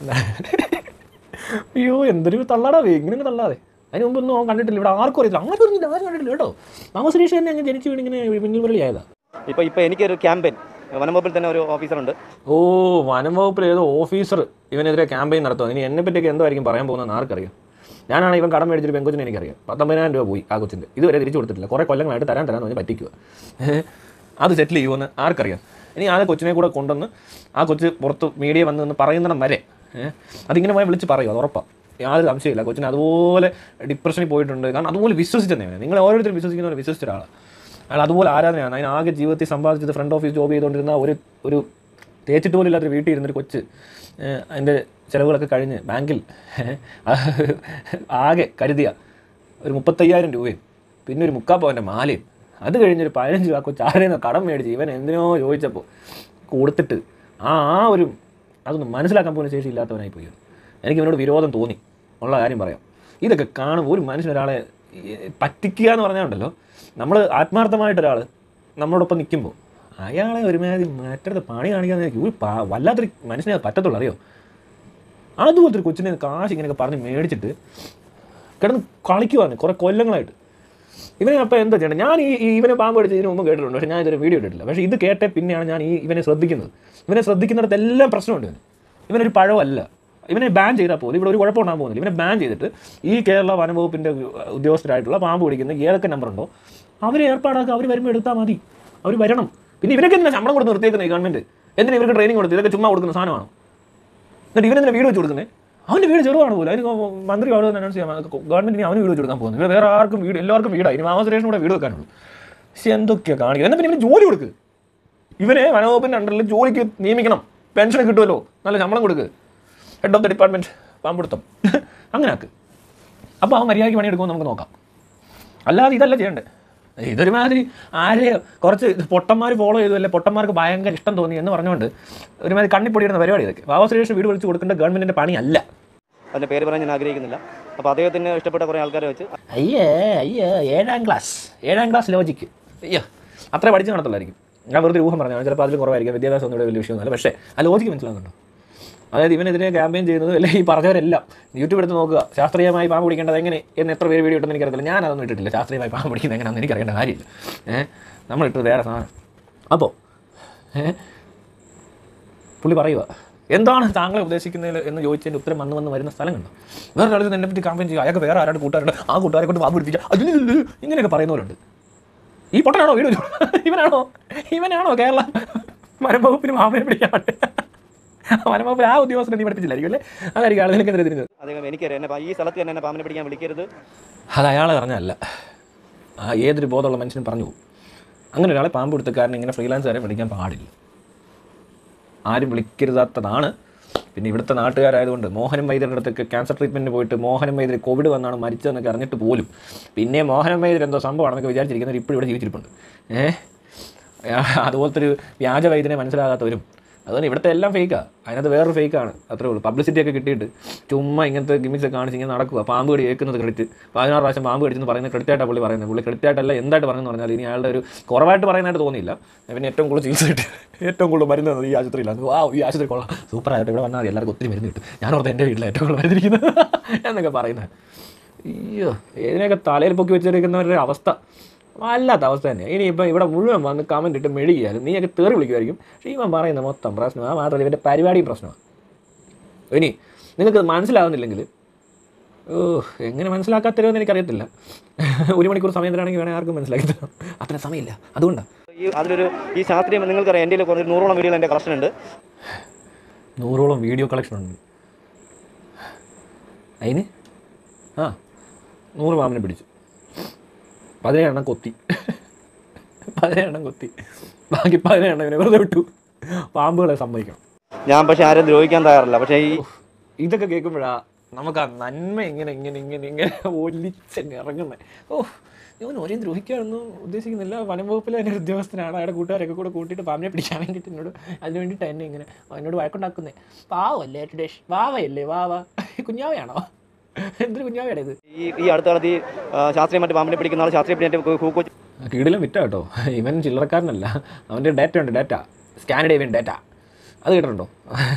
അയ്യോ എന്തൊരു തള്ളാടാ വേ ഇങ്ങനെ അങ്ങ് തള്ളാതെ അതിന് മുമ്പൊന്നും അവൻ കണ്ടിട്ടില്ല ഇവിടെ ആർക്കും അറിയില്ല അങ്ങനെ പറഞ്ഞില്ല ആരും കണ്ടിട്ടില്ല കേട്ടോ വാവ സുരേഷ് തന്നെ അങ്ങ് ജനിച്ച് വീണിങ്ങനെ മിന്നൽ മുരളി ആയതാ ഇപ്പോൾ ഇപ്പോൾ എനിക്കൊരു ക്യാമ്പയിൻ വനംവകുപ്പിൽ തന്നെ ഒരു ഓഫീസറുണ്ട് ഓ വനം വകുപ്പിൽ ഏതോ ഓഫീസർ ഇവനെതിരെ ക്യാമ്പയിൻ നടത്തുക ഇനി എന്നെ പറ്റിയൊക്കെ എന്തായിരിക്കും പറയാൻ പോകുന്നത് ആർക്കറിയാം ഞാനാണ് ഇവൻ കടം മേടിച്ചൊരു പെങ്കൊച്ചിനെ എനിക്കറിയാം പത്തൊമ്പതിനായിരം രൂപ പോയി ആ കൊച്ചിൻ്റെ ഇതുവരെ തിരിച്ചു കൊടുത്തിട്ടില്ല കുറേ കൊല്ലങ്ങളായിട്ട് തരാൻ തരാൻ പറഞ്ഞ് പറ്റിക്കുക ഏഹ്? അത് സെറ്റിൽ ചെയ്യുമെന്ന് ആർക്കറിയാം ഇനി ആ കൊച്ചിനെ കൂടെ കൊണ്ടുവന്ന് ആ കൊച്ച് പുറത്ത് മീഡിയ വന്ന് നിന്ന് പറയുന്നിടം വരെ ഏഹ്? അതിങ്ങനെ പോയി വിളിച്ച് പറയും അത് ഉറപ്പാണ് യാതൊരു സംശയമില്ല കൊച്ചിന് അതുപോലെ ഡിപ്രഷനിൽ പോയിട്ടുണ്ട് കാരണം അതുപോലെ വിശ്വസിച്ചെന്നെ നിങ്ങൾ ഓരോരുത്തരും വിശ്വസിക്കുന്ന പോലെ വിശ്വസിച്ച ഒരാളാണ് അയാൾ അതുപോലെ ആരാധനയാണ് അതിന് ആകെ ജീവിതത്തിൽ സമ്പാദിച്ചത് ഫ്രണ്ട് ഓഫീസ് ജോബ് ചെയ്തുകൊണ്ടിരുന്ന ഒരു ഒരു തേച്ചിട്ട് പോലും ഇല്ലാത്തൊരു വീട്ടിൽ ഇരുന്നൊരു കൊച്ച് ഏഹ് അതിൻ്റെ ചിലവുകളൊക്കെ കഴിഞ്ഞ് ബാങ്കിൽ ഏഹ് ആകെ കരുതിയ ഒരു മുപ്പത്തയ്യായിരം രൂപയും പിന്നെ ഒരു മുക്കാ പവൻ്റെ മാലയും അത് കഴിഞ്ഞൊരു പതിനഞ്ച് രൂപ കൊച്ച് ആരെയും കടം മേടിച്ച് ഇവൻ എന്തിനോ ചോദിച്ചപ്പോൾ കൊടുത്തിട്ട് ആ ആ ഒരു അതൊന്നും മനസ്സിലാക്കാൻ പോലും ശേഷി ഇല്ലാത്തവനായി പോയി അവൻ. എനിക്ക് ഇവനോട് വിരോധം തോന്നി ഉള്ള കാര്യം പറയാം ഇതൊക്കെ കാണുമ്പോൾ ഒരു മനുഷ്യൻ ഒരാളെ ഈ പറ്റിക്കുക എന്ന് പറഞ്ഞാൽ ഉണ്ടല്ലോ നമ്മൾ ആത്മാർത്ഥമായിട്ടൊരാൾ നമ്മളോടൊപ്പം നിൽക്കുമ്പോൾ അയാളെ ഒരുമാതിരി മറ്റടുത്ത് പണി കാണിക്കാന്ന് എനിക്ക് ഒരു പാ വല്ലാത്തൊരു മനുഷ്യനെ അത് പറ്റത്തുള്ളൂ അറിയോ അതുപോലത്തെ ഒരു കൊച്ചിനെ കാശ് ഇങ്ങനെയൊക്കെ പറഞ്ഞ് മേടിച്ചിട്ട് കിടന്ന് കളിക്കുവാണ് കുറേ കൊല്ലങ്ങളായിട്ട് ഇവനെ അപ്പോൾ എന്താ ചെയ്യണം ഞാൻ ഈ ഈ ഇവനെ പാമ്പ് കടിച്ച് ഇതിന് മുമ്പ് കേട്ടിട്ടുണ്ട് പക്ഷേ ഞാൻ ഇതൊരു വീഡിയോ ഇട്ടിട്ടില്ല പക്ഷേ ഇത് കേട്ടേ പിന്നെയാണ് ഞാൻ ഈ ഇവനെ ശ്രദ്ധിക്കുന്നത് ഇവനെ ശ്രദ്ധിക്കുന്നിടത്തെല്ലാം പ്രശ്നമുണ്ട് ഇവന് ഇവനൊരു പഴമല്ല ഇവനെ ബാൻ ചെയ്താൽ പോലും ഇവിടെ ഒരു കുഴപ്പമുണ്ടാകാൻ പോകുന്നില്ല ഇവനെ ബാൻ ചെയ്തിട്ട് ഈ കേരള വനംവകുപ്പിൻ്റെ ഉദ്യോഗസ്ഥരായിട്ടുള്ള പാമ്പ് പിടിക്കുന്ന ഏതൊക്കെ നമ്പർ ഉണ്ടോ അവരെ ഏർപ്പാടാക്കുക അവർ വരുമ്പോൾ എടുത്താൽ മതി അവർ വരണം പിന്നെ ഇവരൊക്കെ എന്തിനാ ശമ്പളം കൊടുത്ത് നിർത്തിയേക്കുന്നത് ഈ ഗവൺമെൻറ് എന്തിനാ ഇവർക്ക് ട്രെയിനിങ് കൊടുത്ത് ഇതൊക്കെ ചുമ്മാ കൊടുക്കുന്ന സാധനമാണോ എന്നിട്ട് ഇവനെന്തിനാ വീട് വെച്ച് കൊടുക്കുന്നത് അവൻ്റെ വീട് ചെറുതാണ് പോലും അതിന് മന്ത്രി അവിടെ നിന്ന് അനൗൺസ് ചെയ്യാം ഗവൺമെൻറ് ഇനി അവന് വീട് വെച്ച് കൊടുക്കാൻ പോകുന്നു ഇവിടെ വേറെ ആർക്കും വീട് എല്ലാവർക്കും വീടായി ഇനി മാമസുരേഷനും കൂടെ വീട് വെക്കാനുള്ളൂ പക്ഷെ എന്തൊക്കെയാണ് കാണിക്കുന്നത് എന്നാൽ പിന്നെ ഇവന് ജോലി കൊടുക്ക് ഇവനെ വനവകുപ്പിൻ്റെ അണ്ടറിൽ ജോലിക്ക് നിയമിക്കണം പെൻഷൻ കിട്ടുമല്ലോ നല്ല ശമ്പളം കൊടുക്ക് ഹെഡ് ഓഫ് ദ ഡിപ്പാർട്ട്മെൻറ്റ് പാമ്പുടുത്തം അങ്ങനെ ആക്ക് അപ്പോൾ അവൻ മര്യാദയ്ക്ക് പണിയെടുക്കുമെന്ന് നമുക്ക് നോക്കാം അല്ലാതെ ഇതല്ല ചെയ്യണ്ടേ ഇതൊരുമാതിരി ആരെ കുറച്ച് പൊട്ടന്മാർ ഫോളോ ചെയ്തു അല്ലെ പൊട്ടന്മാർക്ക് ഭയങ്കര ഇഷ്ടം തോന്നി എന്ന് പറഞ്ഞുകൊണ്ട് ഒരുമാതിരി കണ്ണിപ്പൊടിയിടുന്ന പരിപാടി ഇതൊക്കെ ബാബാ സുരേഷ് വീട് വിളിച്ച് കൊടുക്കേണ്ട ഗവൺമെൻറ്റിൻ്റെ പണിയല്ല അതിൻ്റെ പേര് പറയാൻ ഞാൻ ആഗ്രഹിക്കുന്നില്ല അപ്പോൾ അദ്ദേഹത്തിന് ഇഷ്ടപ്പെട്ട കുറേ ആൾക്കാരെ വെച്ച് അയ്യേ അയ്യേ ഏഴാം ക്ലാസ് ഏഴാം ക്ലാസ് ലോജിക്ക് അയ്യോ അത്രേ പഠിച്ച് നടത്തുള്ളായിരിക്കും ഞാൻ വെറുതെ ഊഹം പറഞ്ഞാണ് ചിലപ്പോൾ അതിൽ കുറവായിരിക്കും വിദ്യാഭ്യാസം ഒന്നും ഇവിടെ വലിയ വിഷയമൊന്നുമല്ല പക്ഷേ ആ ലോജിക്ക് മനസ്സിലാകുന്നുണ്ടോ അതായത് ഇവനെതിരെ ക്യാമ്പയിൻ ചെയ്യുന്നത് അല്ലെ ഈ പറഞ്ഞവരെല്ലാം യൂട്യൂബ് എടുത്ത് നോക്കുക ശാസ്ത്രീയമായി പാമ്പ് പിടിക്കേണ്ടത് എങ്ങനെ എന്ന് എത്ര പേര് വീഡിയോ ഇട്ടെന്ന് എനിക്കറിയില്ല ഞാൻ അതൊന്നും ഇട്ടിട്ടില്ല ശാസ്ത്രീയമായി പാമ്പ് പിടിക്കുന്നത് എങ്ങനെയാണെന്ന് എനിക്കറിയേണ്ട കാര്യമില്ല ഏഹ് നമ്മളിട്ടത് വേറെ സാധനം അപ്പോൾ ഏഹ് പുള്ളി പറയുക എന്താണ് താങ്കളെ ഉദ്ദേശിക്കുന്നത് എന്ന് ചോദിച്ചതിൻ്റെ ഉത്തരം വന്ന് വന്ന് വരുന്ന സ്ഥലം കണ്ടോ വേറെ ഒരാൾ എന്നെ പറ്റി കാമ്പയിൻ ചെയ്യുക അയാൾക്ക് വേറെ ആരാണ്ട് കൂട്ടുകാരുണ്ട് ആ കൂട്ടുകാരെ കൊണ്ട് വാ പിടിപ്പിക്കുക അതിൽ ഇങ്ങനെയൊക്കെ പറയുന്നവരുണ്ട് ഈ പൊട്ടനാണോ വീട് വെച്ചു ഇവനാണോ ഇവനാണോ കേരള വനംവകുപ്പിന് മാമനെ പിടിക്കാൻ വനംവകുപ്പിൽ ആ ഉദ്യോഗസ്ഥനെ നീ പഠിപ്പിച്ചില്ലായിരിക്കും അല്ലേ അതായിരിക്കും ആൾ നിനക്കെതിരെ തിരിഞ്ഞത് അദ്ദേഹം എനിക്കറിയാം എന്നെ ഈ സ്ഥലത്ത് തന്നെ എന്നെ പാമ്പിനെ പിടിക്കാൻ വിളിക്കരുത് അത് അയാളെ പറഞ്ഞല്ല ആ ഏതൊരു ബോധമുള്ള മനുഷ്യനും പറഞ്ഞു പോകും അങ്ങനെ ഒരാളെ പാമ്പ് കൊടുത്തക്കാരൻ ഇങ്ങനെ ഫ്രീലാൻസുകാരെ വിളിക്കാൻ പാടില്ല ആരും വിളിക്കരുതാത്തതാണ് പിന്നെ ഇവിടുത്തെ നാട്ടുകാരായതുകൊണ്ട് മോഹനം വൈദ്യരുടെ അടുത്തൊക്കെ ക്യാൻസർ ട്രീറ്റ്മെൻറ്റിന് പോയിട്ട് മോഹനം വൈദ്യർ കോവിഡ് വന്നാണ് മരിച്ചതെന്നൊക്കെ അറിഞ്ഞിട്ട് പോലും പിന്നെ മോഹനം വൈദ്യർ എന്തോ സംഭവമാണെന്നൊക്കെ വിചാരിച്ചിരിക്കുന്നവർ ഇപ്പോഴും ഇവിടെ ജീവിച്ചിരിപ്പുണ്ട് ഏഹ് അതുപോലത്തെ ഒരു വ്യാജ വൈദ്യനെ മനസ്സിലാകാത്തവരും അതുകൊണ്ട് ഇവിടുത്തെ എല്ലാം ഫേക്കാണ് അതിനകത്ത് വേറൊരു ഫേക്കാണ് അത്രേ ഉള്ളൂ പബ്ലിസിറ്റി ഒക്കെ കിട്ടിയിട്ട് ചുമ്മാ ഇങ്ങനത്തെ ഗിമിക്സ് ഒക്കെ കാണിച്ച് ഇങ്ങനെ നടക്കുക പാമ്പ് കടി കേൾക്കുന്നത് ക്രെഡിറ്റ് പതിനാറ് പ്രാവശ്യം പാമ്പ് കടിച്ചെന്ന് പറയുന്നത് credit ആയിട്ടാണ് പുള്ളി പറയുന്നത് പുള്ളി credit ആയിട്ടല്ല എന്തായിട്ട് പറഞ്ഞെന്ന് പറഞ്ഞാൽ ഇനി അയാളുടെ ഒരു കുറവായിട്ട് പറയുന്നതായിട്ട് തോന്നിയില്ല പിന്നെ ഏറ്റവും കൂടുതൽ ചികിത്സ കിട്ടി ഏറ്റവും കൂടുതൽ മരുന്ന് തന്നത് ഈ ആശുപത്രിയിലാണ് ആ ഈ ആശുപത്രി കൊള്ളാം സൂപ്പറായിട്ട് ഇവിടെ വന്നാൽ മതി എല്ലാവർക്കും ഒത്തിരി മരുന്ന് കിട്ടും ഞാൻ ഓർത്ത് എൻ്റെ വീട്ടിൽ ഏറ്റവും കൂടുതൽ മരുന്നിരിക്കുന്നത് എന്നൊക്കെ പറയുന്നത് അയ്യോ ഇതിനൊക്കെ തലയിൽ പൊക്കി വെച്ചിരിക്കുന്നവരുടെ അവസ്ഥ വല്ലാത്ത അവസ്ഥ തന്നെ ഇനിയിപ്പോൾ ഇവിടെ മുഴുവൻ വന്ന് കമൻറ്റ് ഇട്ട് മെഴുകിയാലും നീയൊക്കെ തേറി വിളിക്കുമായിരിക്കും പക്ഷേ ഇവൻ പറയുന്ന മൊത്തം പ്രശ്നമാണ് മാത്രമല്ല ഇവൻ്റെ പരിപാടിയും പ്രശ്നമാണ് ഇനി നിങ്ങൾക്ക് മനസ്സിലാകുന്നില്ലെങ്കിൽ ഓ എങ്ങനെ മനസ്സിലാക്കാത്തരുമെന്ന് എനിക്കറിയത്തില്ല ഒരു മണിക്കൂർ സമയം തരാണെങ്കിൽ വേണേൽ ആർക്കും മനസ്സിലാക്കി തരാം അത്ര സമയമില്ല അതുകൊണ്ടാണ് ഈ അതിലൊരു ഈ ശാസ്ത്രീയം നിങ്ങൾക്കറിയാം എൻ്റെ കുറേ നൂറോളം വീഡിയോകൾ എൻ്റെ കളക്ഷൻ ഉണ്ട് നൂറോളം വീഡിയോ കളക്ഷൻ ഉണ്ട് അതിന് ആ നൂറ് പാമ്പിനെ പിടിച്ചു പതിനേഴെണ്ണം കൊത്തി പതിനേഴെണ്ണം കൊത്തി ബാക്കി പതിനെണ്ണം ഇവനെ വെറുതെ വിട്ടു പാമ്പുകളെ സമ്മതിക്കണം ഞാൻ പക്ഷെ ആരും ദ്രോഹിക്കാൻ തയ്യാറില്ല പക്ഷേ ഈ ഇതൊക്കെ കേൾക്കുമ്പോഴാ നമുക്ക് ആ നന്മ ഇങ്ങനെ ഇങ്ങനെ ഇങ്ങനെ ഇങ്ങനെ ഒലിച്ചങ്ങ് ഇറങ്ങുന്നത് ഓ ഞാൻ ഒരേം ദ്രോഹിക്കാനൊന്നും ഉദ്ദേശിക്കുന്നില്ല വനം വകുപ്പിലെ തന്നെ ഒരു ഉദ്യോഗസ്ഥനാണ് അയാളുടെ കൂട്ടുകാരൊക്കെ കൂടെ കൂട്ടിയിട്ട് പാമ്പിനെ പിടിക്കാൻ വേണ്ടിയിട്ട് എന്നോട് അതിന് വേണ്ടിയിട്ട് എന്നെ ഇങ്ങനെ എന്നോട് വഴക്കുണ്ടാക്കുന്നേ പാവല്ലേ ടുഡേഷ് വാവയല്ലേ വാവ കുഞ്ഞാവയാണോ എന്തൊരു കുഞ്ഞാവയാണ് ഇത് ഈ ഈ അടുത്ത കാലത്ത് ഈ ആ, ശാസ്ത്രീയ മറ്റു പാമ്പിനെ പിടിക്കുന്ന ആൾ ശാസ്ത്രീയ പിടിച്ചിട്ട് ഹൂക്കോ കീടിലും വിറ്റ കേട്ടോ ഇവൻ ചില്ലറക്കാരനല്ല അവൻ്റെ ഡാറ്റ ഉണ്ട് ഡാറ്റ സ്കാനഡേവിയൻ ഡാറ്റ അത് കേട്ടിട്ടുണ്ടോ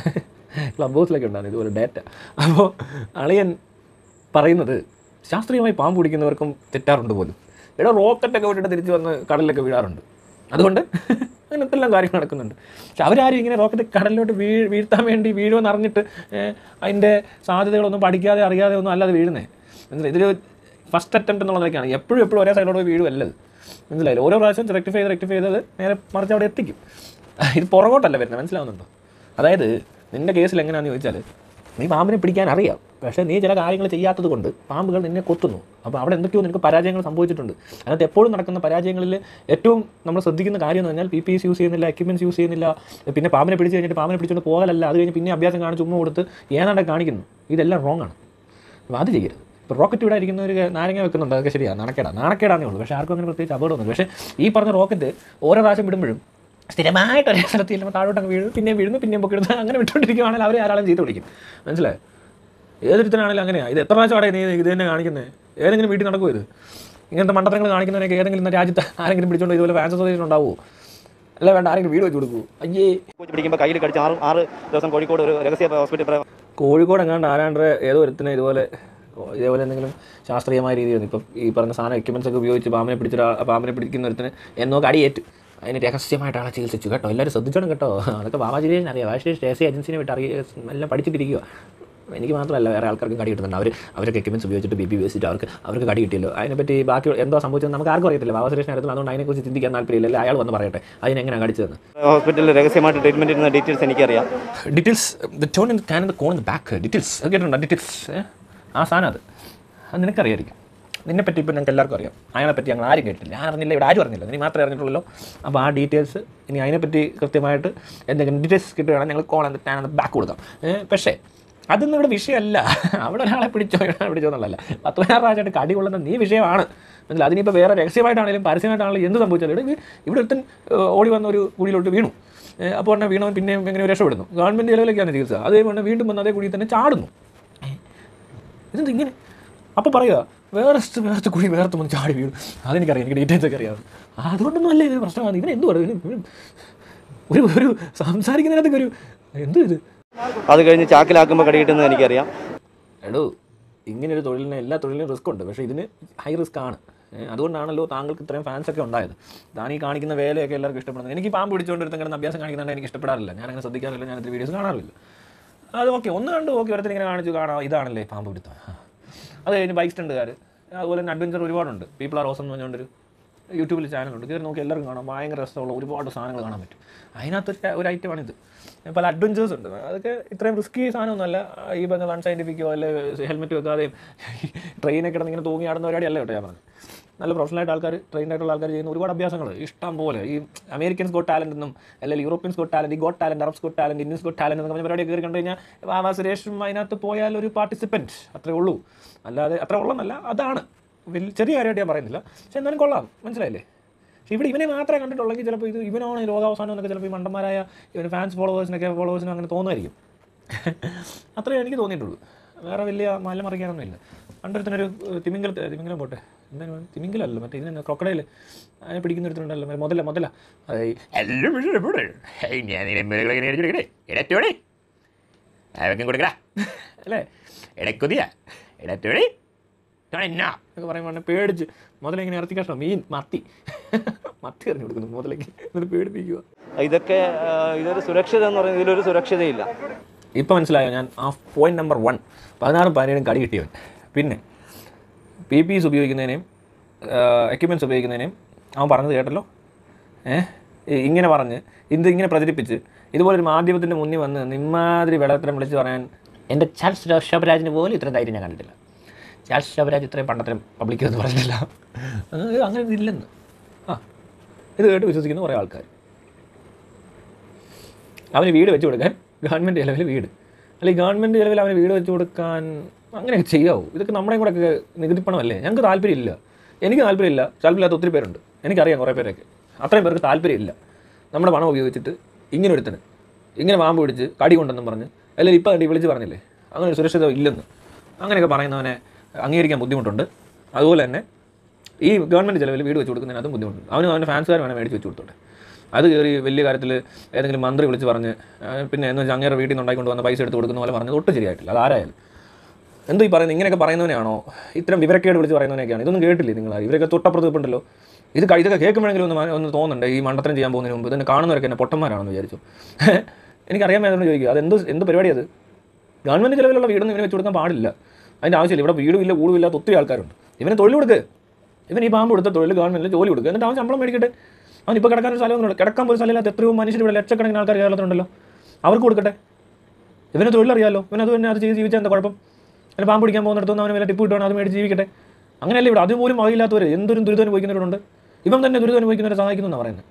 ക്ലബ് ഹൗസിലൊക്കെ ഉണ്ടായിരുന്നു ഇതുപോലെ ഡാറ്റ അപ്പോൾ അളിയൻ പറയുന്നത് ശാസ്ത്രീയമായി പാമ്പ് പിടിക്കുന്നവർക്കും തെറ്റാറുണ്ട് പോലും ഇവിടെ റോക്കറ്റൊക്കെ വിട്ടിട്ട് തിരിച്ച് വന്ന് കടലിലൊക്കെ വീഴാറുണ്ട് അതുകൊണ്ട് അങ്ങനത്തെ എല്ലാം കാര്യങ്ങൾ നടക്കുന്നുണ്ട് പക്ഷെ അവരാരും ഇങ്ങനെ റോക്കറ്റ് കടലിലോട്ട് വീ വീഴ്ത്താൻ വേണ്ടി വീഴുമെന്ന് അറിഞ്ഞിട്ട് ഏഹ്, അതിൻ്റെ സാധ്യതകളൊന്നും പഠിക്കാതെ അറിയാതെ ഒന്നും അല്ലാതെ വീഴുന്നേ മനസ്സിലായി ഇതൊരു ഫസ്റ്റ് അറ്റംപ്റ്റ് എന്നുള്ള നിലയ്ക്കാണ് എപ്പോഴും എപ്പോഴും ഒരേ സൈഡിലോട്ട് വീഴുമല്ലത് മനസ്സിലായില്ല ഓരോ പ്രാവശ്യം റെക്ടിഫൈ ചെയ്ത് റെക്ടിഫൈ ചെയ്തത് നേരെ മറിച്ച് അവിടെ എത്തിക്കും ഇത് പുറകോട്ടല്ല വരുന്നത് മനസ്സിലാവുന്നുണ്ടോ അതായത് നിൻ്റെ കേസിൽ എങ്ങനെയാണെന്ന് ചോദിച്ചാൽ നീ പാമ്പിനെ പിടിക്കാൻ അറിയാം പക്ഷേ നീ ചില കാര്യങ്ങൾ ചെയ്യാത്തത് കൊണ്ട് പാമ്പുകൾ നിന്നെ കൊത്തുന്നു അപ്പോൾ അവിടെ എന്തൊക്കെയോ നിനക്ക് പരാജയങ്ങൾ സംഭവിച്ചിട്ടുണ്ട് അതിനകത്ത് എപ്പോഴും നടക്കുന്ന പരാജയങ്ങളിൽ ഏറ്റവും നമ്മൾ ശ്രദ്ധിക്കുന്ന കാര്യം എന്ന് പറഞ്ഞാൽ പി പി എസ് യൂസ് ചെയ്യുന്നില്ല എക്യുപ്മെൻറ്റ്സ് യൂസ് ചെയ്യുന്നില്ല പിന്നെ പാമ്പിനെ പിടിച്ച് കഴിഞ്ഞിട്ട് പാമ്പിനെ പിടിച്ചുകൊണ്ട് പോകലല്ല അത് കഴിഞ്ഞ് പിന്നെ അഭ്യാസം കാണിച്ച് ഉമ്മ കൊടുത്ത് ഏതാണ്ട് കാണിക്കുന്നു ഇതെല്ലാം റോങ് ആണ് അപ്പോൾ അത് ചെയ്യരുത് ഇപ്പോൾ റോക്കറ്റ് ഇവിടെ ഇരിക്കുന്ന ഒരു നാരങ്ങ വെക്കുന്നുണ്ട് അതൊക്കെ ശരിയാണ് നാണക്കേടാ നാണക്കേടാന്നേ ഉള്ളൂ പക്ഷേ ആർക്കും അങ്ങനെ പ്രത്യേകിച്ച് അപകടമൊന്നും പക്ഷേ ഈ പറഞ്ഞ റോക്കറ്റ് ഓരോ പ്രാവശ്യം വിടുമ്പോഴും സ്ഥിരമായിട്ട് ഒരേ സ്ഥലത്ത് ചെല്ലുമ്പോൾ താഴോട്ടങ്ങ് വീഴും പിന്നെയും വീഴുന്നു പിന്നെയും പൊക്കിടുന്നു അങ്ങനെ വിട്ടുകൊണ്ടിരിക്കുകയാണെങ്കിൽ അവർ ആരാളും ചെയ്ത് വിളിക്കും മനസ്സിലായോ ഏതൊരുത്തനാണെങ്കിലും അങ്ങനെയാണ് ഇത് എത്ര പ്രാവശ്യമാണ് നീ ഇത് തന്നെ കാണിക്കുന്നത് ഏതെങ്കിലും വീട്ടിൽ നടക്കുമോ ഇത് ഇങ്ങനത്തെ മണ്ടത്തരങ്ങൾ കാണിക്കുന്നവരൊക്കെ ഏതെങ്കിലും ഇന്ന് രാജ്യത്ത് ആരെങ്കിലും പിടിച്ചോണ്ട് ഇതുപോലെ ഫാൻസ് അസോസിയേഷൻ ഉണ്ടാവുമോ അല്ല വേണ്ട ആരെങ്കിലും വീട് വെച്ച് കൊടുക്കൂ അയ്യേ കോച്ച് പിടിക്കുമ്പോൾ കയ്യിൽ കടിച്ച് ആറ് ആറ് ദിവസം കോഴിക്കോട് ഒരു രഹസ്യ ഹോസ്പിറ്റൽ പ്ര- കോഴിക്കോട് എങ്ങാണ്ട് ആരാണ്ട് ഏതോ ഒരുത്തിനെ ഇതുപോലെ ഇതേപോലെ എന്തെങ്കിലും ശാസ്ത്രീയമായ രീതിയിൽ ഇപ്പം ഈ പറഞ്ഞ സാധനം എക്യുപ്മെൻസ് ഒക്കെ ഉപയോഗിച്ച് പാമ്പിനെ പിടിച്ച പാമ്പിനെ പിടിക്കുന്ന ഒരുത്തിന് എന്നോ കടിയേറ്റ് അതിന് രഹസ്യമായിട്ട് ആളെ ചികിത്സിച്ചു കേട്ടോ എല്ലാവരും ശ്രദ്ധിച്ചോണം കേട്ടോ അതൊക്കെ ബാബാജിരേഷൻ അറിയാം ബാബാജി സ്റ്റേസി ഏജൻസിനെ വിട്ട് അറിയ എല്ലാം പഠിച്ചിട്ടിരിക്കുക എനിക്ക് മാത്രമല്ല വേറെ ആൾക്കാർക്കും കടി കിട്ടുന്നുണ്ട് അവർ അവരൊക്കെ എക്യുപ്മെൻസ് ഉപയോഗിച്ചിട്ട് ബി പി വെച്ചിട്ട് അവർക്ക് അവർക്ക് കടി കിട്ടിയല്ലോ അതിനെപ്പറ്റി ബാക്കി എന്തോ സംഭവിച്ചത് നമുക്ക് ആർക്കും അറിയത്തില്ല ബാബാ സുരേഷിനെ അറിയത്തില്ല അതുകൊണ്ട് അതിനെക്കുറിച്ച് ചിന്തിക്കാൻ താല്പര്യമില്ല അയാൾ വന്ന് പറയട്ടെ അതിനെങ്ങനെയാണ് കടിച്ചതെന്ന് ഹോസ്പിറ്റലിൽ രഹസ്യമായിട്ട് ട്രീറ്റ്മെൻറ്റ് ഇരുന്ന ഡീറ്റെയിൽസ് എനിക്കറിയാം ഡീറ്റെയിൽസ് ദ ടോൺ ഇൻ കാൻ ദ കോൺ ഇൻ ദ ബാക്ക് ഡീറ്റെയിൽസ് അത് കേട്ടിട്ടുണ്ടോ ഡീറ്റെയിൽസ് ആ സാധനം അത് അത് നിനക്കറിയായിരിക്കും നിന്നെ പറ്റി ഇപ്പം ഞങ്ങൾക്ക് എല്ലാവർക്കും അറിയാം അയാളെ പറ്റി ഞങ്ങൾ ആരും കേട്ടില്ല ഞാൻ അറിഞ്ഞില്ല ഇവിടെ ആരും അറിഞ്ഞില്ല നീ മാത്രമേ അറിഞ്ഞിട്ടുള്ളൂ അപ്പോൾ ആ ഡീറ്റെയിൽസ് ഇനി അതിനെപ്പറ്റി കൃത്യമായിട്ട് എന്തെങ്കിലും ഡീറ്റെയിൽസ് കിട്ടുകയാണെങ്കിൽ ഞങ്ങൾ കോൺ ടാൻ ബാക്ക് കൊടുക്കാം ഏ, പക്ഷേ അതൊന്നും ഇവിടെ വിഷയമല്ല അവിടെ ഒരാളെ പിടിച്ചോ ഒരാളെ പിടിച്ചോ എന്നുള്ളതല്ല പത്ത് പതിനാറ് പ്രാവശ്യമായിട്ട് കടി കൊള്ളുന്ന നീ വിഷയമാണ് മനസ്സിലായി അതിനിപ്പോൾ വേറെ രഹസ്യമായിട്ടാണെങ്കിലും പരസ്യമായിട്ടാണെങ്കിലും എന്ത് സംഭവിച്ചാലും ഇവിടെ ഇവിടെ ഒരുത്തൻ ഏഹ്, ഓടി വന്ന ഒരു കുഴിയിലോട്ട് വീണു ഏഹ്, അപ്പോൾ ഉടനെ വീണവൻ പിന്നെ എങ്ങനെ രക്ഷപ്പെടുന്നു ഗവൺമെൻറ് ലെവലിലൊക്കെയാണ് ചികിത്സ അതേപോലെ വീണ്ടും വന്ന് അതേ കുഴിയിൽ തന്നെ ചാടുന്നു ഇതെന്ത് ഇങ്ങനെ അപ്പോൾ പറയുക വേറെസ്റ്റ് വേറത്തെ കുഴി വേർത്ത് വന്ന് ചാടി വീണു അതെനിക്കറിയാം എനിക്ക് ഡീറ്റെയിൽസ് ഒക്കെ അറിയാം അതുകൊണ്ടൊന്നും അല്ല ഇത് പ്രശ്നമാണ് ഇവൻ എന്ത് പറയും ഒരു ഒരു സംസാരിക്കുന്നതിനകത്തൊക്കെ ഒരു എന്ത് ഇത് അത് കഴിഞ്ഞ് ചാക്കിലാക്കുമ്പോൾ കടി കിട്ടുന്നത് എനിക്കറിയാം എടോ ഇങ്ങനെ ഒരു തൊഴിലിന് എല്ലാ തൊഴിലിനും റിസ്ക് ഉണ്ട് പക്ഷേ ഇതിന് ഹൈ റിസ്ക് ആണ് ഏ, അതുകൊണ്ടാണല്ലോ താങ്കൾക്ക് ഇത്രയും ഫാൻസ് ഒക്കെ ഉണ്ടായത് താൻ ഈ കാണിക്കുന്ന വേലയൊക്കെ എല്ലാവർക്കും ഇഷ്ടപ്പെടുന്നത് എനിക്ക് ഈ പാമ്പ് പിടിച്ചുകൊണ്ടിരുന്ന കിടന്ന് അഭ്യാസം കാണിക്കുന്നുണ്ട് എനിക്ക് ഇഷ്ടപ്പെടാറില്ല ഞാൻ അങ്ങനെ ശ്രദ്ധിക്കാറില്ല ഞാൻ ഇത്തിരി വീഡിയോസ് കാണാറില്ല അത് ഓക്കെ ഒന്ന് കണ്ടു ഓക്കെ ഓരോരുത്തർ ഇങ്ങനെ കാണിച്ചു കാണാം ഇതാണല്ലേ പാമ്പ് പിടുത്തം അത് കഴിഞ്ഞ് ബൈക്ക് സ്റ്റണ്ടുകാർ അതുപോലെ തന്നെ അഡ്വഞ്ചർ ഒരുപാടുണ്ട് പീപ്പിൾ ആർ ഓസം എന്ന് പറഞ്ഞുകൊണ്ടൊരു യൂട്യൂബിൽ ചാനലുണ്ട് കയറി നോക്കി എല്ലാവർക്കും കാണാം ഭയങ്കര രസമുള്ള ഒരുപാട് സാധനങ്ങൾ കാണാൻ പറ്റും അതിനകത്ത് ഒരു- ഒരു ഐറ്റമാണിത് പല അഡ്വഞ്ചേഴ്സ് ഉണ്ട് അതൊക്കെ ഇത്രയും റിസ്കി സാധനമൊന്നുമല്ല ഈ പറഞ്ഞ അൺസൈൻറ്റിഫിക്കോ അല്ലെ ഹെൽമെറ്റ് വെക്കാതെയും ട്രെയിനൊക്കെ കിടന്ന് ഇങ്ങനെ തൂങ്ങി ആടുന്ന പരിപാടിയല്ല കേട്ടോ ഞാൻ പറഞ്ഞത് നല്ല പ്രൊഫഷണലായിട്ട് ആൾക്കാർ ട്രെയിൻഡ് ആയിട്ടുള്ള ആൾക്കാർ ചെയ്യുന്ന ഒരുപാട് അഭ്യാസങ്ങൾ ഇഷ്ടം പോലെ ഈ അമേരിക്കൻസ് ഗോട്ട് ടാലൻ്റ് എന്നും അല്ലെങ്കിൽ യൂറോപ്യൻസ് ഗോട്ട് ടാലൻറ്റ് ഈ got talent Arabs got talent Indians got talent എന്നൊക്കെ പറഞ്ഞ പരിപാടി കയറി കണ്ടു കഴിഞ്ഞാൽ വാവാ സുരേഷും അതിനകത്ത് പോയാൽ ഒരു പാർട്ടിസിപ്പൻറ്റ് അത്രേ ഉള്ളൂ അല്ലാതെ അത്ര ഉള്ളെന്നല്ല അതാണ് വലിയ ചെറിയ കാര്യമായിട്ട് ഞാൻ പറയുന്നില്ല പക്ഷെ എന്നാലും കൊള്ളാം മനസ്സിലായില്ലേ പക്ഷേ ഇവിടെ ഇവനെ മാത്രമേ കണ്ടിട്ടുള്ളെങ്കിൽ ചിലപ്പോൾ ഇത് ഇവനാണ് ഈ ലോകാവസാനം എന്നൊക്കെ ചിലപ്പോൾ ഈ മണ്ടന്മാരായ ഇവന് ഫാൻസ് ഫോളോവേഴ്സിനൊക്കെ ഫോളോവേഴ്സിനും അങ്ങനെ തോന്നുമായിരിക്കും അത്രേ എനിക്ക് തോന്നിയിട്ടുള്ളൂ വേറെ വലിയ മല മറിക്കാനൊന്നുമില്ല പണ്ടൊരുത്തനൊരു ഏഹ്, തിമിംഗല തിമിംഗലം പോട്ടെ എന്താണ് തിമിംഗലല്ലോ മറ്റേ ഇതിന് ക്രൊക്കടയിൽ അതിനെ പിടിക്കുന്ന ഒരുത്തനുണ്ടല്ലോ മറ്റേ മുതല മുതല അത് ഈ എല്ലാം വിഷയം എവിടെ? ഹേയ്, ഞാൻ നിന്നെ മുതലുകളെ ഇങ്ങനെ അടിച്ചു കൊടുക്കണേ. ഇടറ്റോടെ. അവക്കും കൊടുക്കടാ അല്ലേ ഇടക്കൊതിയാ ഇടറ്റോടെ ഞാൻ എന്നാ എന്നൊക്കെ പറയുമ്പോൾ പേടിച്ച് മുതല ഇങ്ങനെ ഇറത്തി കഷ്ണം മീൻ മത്തി മത്തി എറിഞ്ഞു കൊടുക്കുന്നു മുതലേക്ക് എന്നിട്ട് പേടിപ്പിക്കുക ഇതൊക്കെ ആ, ഇതൊരു സുരക്ഷിത എന്ന് പറയുന്നത് ഇതിലൊരു സുരക്ഷിതയില്ല ഇപ്പം മനസ്സിലായോ ഞാൻ ആ പോയിന്റ് നമ്പർ വൺ പതിനാറും പതിനേഴും കടി കിട്ടിയവൻ പിന്നെ പി പി എസ് ഉപയോഗിക്കുന്നതിനെയും എക്യുപ്മെൻറ്റ്സ് ഉപയോഗിക്കുന്നതിനെയും അവൻ പറഞ്ഞത് കേട്ടല്ലോ ഏഹ് ഇങ്ങനെ പറഞ്ഞ് ഇത് ഇങ്ങനെ പ്രചരിപ്പിച്ച് ഇതുപോലൊരു മാധ്യമത്തിൻ്റെ മുന്നിൽ വന്ന് നിമ്മാതിരി വെള്ളത്തരം വിളിച്ച് പറയാൻ എൻ്റെ ചാൾസ് ശോഭരാജിന് പോലും ഇത്രയും ധൈര്യം ഞാൻ കണ്ടിട്ടില്ല ചാൾസ് ശോഭരാജ് ഇത്രയും പണ്ടത്തരം പബ്ലിക് എന്ന് പറഞ്ഞിട്ടില്ല അത് അങ്ങനെ ഇല്ലെന്ന് ആ ഇത് കേട്ട് വിശ്വസിക്കുന്ന കുറേ ആൾക്കാർ അവന് വീട് വെച്ച് കൊടുക്കാൻ ഗവൺമെൻറ് ചിലവിൽ വീട് അല്ലെങ്കിൽ ഗവൺമെൻറ് ചിലവിൽ അവന് വീട് വെച്ച് കൊടുക്കാൻ അങ്ങനെയൊക്കെ ചെയ്യാവൂ ഇതൊക്കെ നമ്മുടെയും കൂടെ ഒക്കെ നികുതി പണമല്ലേ ഞങ്ങൾക്ക് താല്പര്യമില്ല എനിക്ക് താല്പര്യമില്ല താല്പര്യമില്ലാത്ത ഒത്തിരി പേരുണ്ട് എനിക്കറിയാം കുറേ പേരൊക്കെ അത്രയും പേർക്ക് താല്പര്യമില്ല നമ്മുടെ പണം ഉപയോഗിച്ചിട്ട് ഇങ്ങനെ ഒരുത്തന് ഇങ്ങനെ പാമ്പ് പിടിച്ച് കടി കൊണ്ടെന്നും പറഞ്ഞ് അല്ലെങ്കിൽ ഇപ്പം കണ്ടി വിളിച്ച് പറഞ്ഞില്ലേ അങ്ങനെ ഒരു സുരക്ഷിത ഇല്ലെന്ന് അങ്ങനെയൊക്കെ പറയുന്നവനെ അംഗീകരിക്കാൻ ബുദ്ധിമുട്ടുണ്ട് അതുപോലെ തന്നെ ഈ ഗവൺമെൻറ് ചിലവിൽ വീട് വെച്ച് കൊടുക്കുന്നതിന് അതും ബുദ്ധിമുട്ടുണ്ട് അവനും അവൻ്റെ ഫാൻസുകാർ വേണം മേടിച്ച് വെച്ച് കൊടുത്തോട്ടെ അത് കയറി വലിയ കാര്യത്തിൽ ഏതെങ്കിലും മന്ത്രി വിളിച്ച് പറഞ്ഞ് ആ, പിന്നെ എന്ന് വെച്ചാൽ അങ്ങേറെ വീട്ടിൽ നിന്ന് ഉണ്ടായിക്കൊണ്ട് വന്ന പൈസ എടുത്ത് കൊടുക്കുന്ന പോലെ പറഞ്ഞത് ഒട്ടും ശരിയായിട്ടില്ല അത് ആരായാലും എന്തോ ഈ പറയുന്നത് ഇങ്ങനെയൊക്കെ പറയുന്നവനെയാണോ ഇത്തരം വിവരക്കേട് വിളിച്ച് പറയുന്നവനെയൊക്കെയാണ് ഇതൊന്നും കേട്ടില്ലേ നിങ്ങൾ ഇവരൊക്കെ തൊട്ടപ്പുറത്ത് ഇപ്പുണ്ടല്ലോ ഇത് കഴി- ഇതൊക്കെ കേൾക്കുമ്പോഴെങ്കിലും ഒന്ന് മന- ഒന്ന് തോന്നുന്നുണ്ട് ഈ മണ്ടത്തരം ചെയ്യാൻ പോകുന്നതിന് മുമ്പ് ഇതിനെ കാണുന്നവരൊക്കെ എന്നെ പൊട്ടന്മാരാണെന്ന് വിചാരിച്ചു എനിക്കറിയാൻ മേലെന്ന് ചോദിക്കുക അത് എന്ത് എന്ത് പരിപാടി അത് ഗവൺമെൻറ് ചിലവിലുള്ള വീടൊന്നും ഇവന് വെച്ച് കൊടുക്കാൻ പാടില്ല അതിൻ്റെ ആവശ്യമില്ല ഇവിടെ വീടും ഇല്ല കൂടും ഇല്ലാത്ത ഒത്തിരി ആൾക്കാരുണ്ട് ഇവന് തൊഴിൽ കൊടുക്ക് ഇവൻ ഈ പാമ്പ് കൊടുത്ത തൊഴിൽ ഗവൺമെൻറ്റിൽ ജോലി കൊടുക്കുക എന്നിട്ട് അവൻ ശമ്പളം മേടിക്കട്ടെ അവൻ ഇപ്പോൾ കിടക്കാൻ ഒരു സ്ഥലമൊന്നുമില്ല കിടക്കാൻ പോലും സ്ഥലമില്ലാത്ത എത്രയോ മനുഷ്യർ ഇവിടെ ലക്ഷക്കണക്കിന് ആൾക്കാർ കേരളത്തിലുണ്ടല്ലോ അവർക്ക് കൊടുക്കട്ടെ ഇവന് തൊഴിലറിയാലോ ഇവൻ അത് തന്നെ അത് ചെയ്ത് ജീവിച്ചാൽ എന്താ കുഴപ്പം അതിന് പാമ്പ് പിടിക്കാൻ പോകുന്നിടത്തുനിന്ന് അവന് വല്ല ടിപ്പ് കിട്ടുവാണ് അത് മേടിച്ച് ജീവിക്കട്ടെ അങ്ങനെയല്ല ഇവിടെ അതുപോലും അറിയില്ലാത്തവർ എന്തൊരു ദുരിതം അനുഭവിക്കുന്നവരുണ്ട് ഇവൻ തന്നെ ദുരിതം അനുഭവിക്കുന്നവരെ സഹായിക്കുന്നു എന്നാണ് പറയുന്നത്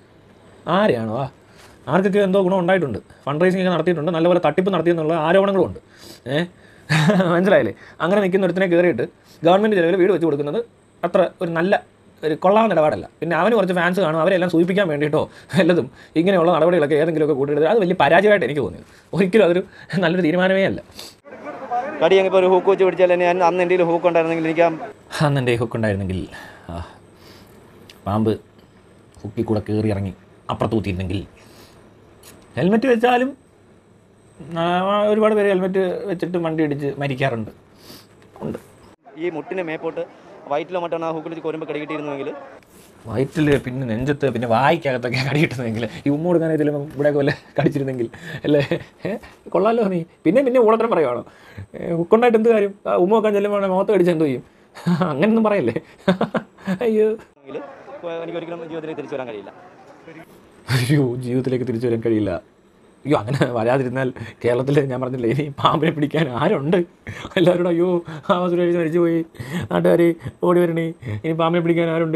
ആരെയാണോ ആ ആർക്കൊക്കെ എന്തോ ഗുണം ഉണ്ടായിട്ടുണ്ട് ഫണ്ട് റൈസിംഗ് ഒക്കെ നടത്തിയിട്ടുണ്ട് നല്ലപോലെ തട്ടിപ്പ് നടത്തിയെന്നുള്ള ആരോപണങ്ങളും ഉണ്ട് ഏഹ് മനസ്സിലായില്ലേ അങ്ങനെ നിൽക്കുന്ന ഒരുത്തിനെ കയറിയിട്ട് ഗവൺമെൻറ് ചിലവിൽ വീട് വെച്ച് കൊടുക്കുന്നത് അത്ര ഒരു നല്ല ഒരു കൊള്ളാവുന്ന ഇടപാടല്ല പിന്നെ അവന് കുറച്ച് ഫാൻസ് കാണും അവരെല്ലാം സൂചിപ്പിക്കാൻ വേണ്ടിയിട്ടോ വല്ലതും ഇങ്ങനെയുള്ള നടപടികളൊക്കെ ഏതെങ്കിലുമൊക്കെ കൂട്ടിയിട്ട് അത് വലിയ പരാജയമായിട്ട് എനിക്ക് തോന്നിയത് ഒരിക്കലും അതൊരു നല്ലൊരു തീരുമാനമേ അല്ല കടി ഇപ്പോൾ ഒരു ഹൂക്ക് വെച്ച് പിടിച്ചാൽ ഞാൻ അന്ന് എൻ്റെ കയ്യിൽ ഹൂക്ക് ഉണ്ടായിരുന്നെങ്കിൽ എനിക്ക് ആ അന്ന് എൻ്റെ ഹുക്ക് ഉണ്ടായിരുന്നെങ്കിൽ ആ, പാമ്പ് ഹുക്കിൽ കൂടെ കയറി ഇറങ്ങി അപ്പുറത്ത് കുത്തിയിരുന്നെങ്കിൽ ഹെൽമെറ്റ് വെച്ചാലും ആ, ഒരുപാട് പേര് ഹെൽമെറ്റ് വെച്ചിട്ട് വണ്ടി ഇടിച്ച് മരിക്കാറുണ്ട് ഉണ്ട് ഈ മുട്ടിന് മേപ്പോട്ട് വയറ്റിലോ മറ്റാണ് ആ ഹൂക്കിൽ വെച്ച് കോരുമ്പോൾ കടി കിട്ടിയിരുന്നെങ്കിൽ വയറ്റിൽ പിന്നെ നെഞ്ചത്ത് പിന്നെ വായിക്കകത്തൊക്കെ കടി കിട്ടുന്നെങ്കിൽ ഈ ഉമ്മ കൊടുക്കാനായി ചിലപ്പോൾ ഇവിടെയൊക്കെ വല്ല കടിച്ചിരുന്നെങ്കിൽ അല്ലേ ഏ, കൊള്ളാലോ നീ പിന്നെ പിന്നെ ഊളത്തരം പറയുവാണോ ഹുക്കുണ്ടായിട്ട് എന്ത് കാര്യം ആ ഉമ്മ വെക്കാൻ ചെല്ലുമ്പോൾ മുഖത്ത് കടിച്ച് എന്ത് ചെയ്യും അങ്ങനെയൊന്നും പറയല്ലേ അയ്യോ എനിക്ക് ഒരിക്കലും ജീവിതത്തിലേക്ക് തിരിച്ചു വരാൻ കഴിയില്ല അയ്യോ ജീവിതത്തിലേക്ക് തിരിച്ചു വരാൻ കഴിയില്ല അയ്യോ അങ്ങനെ വരാതിരുന്നാൽ കേരളത്തിൽ ഞാൻ പറഞ്ഞില്ലേ ഇനി പാമ്പിനെ പിടിക്കാൻ ആരുണ്ട് എല്ലാവരോടും അയ്യോ ആ സുരേഷ് മരിച്ചു പോയി നാട്ടുകാർ ഓടി വരണേ ഇനി പാമ്പിനെ പിടിക്കാൻ ആരുണ്ട്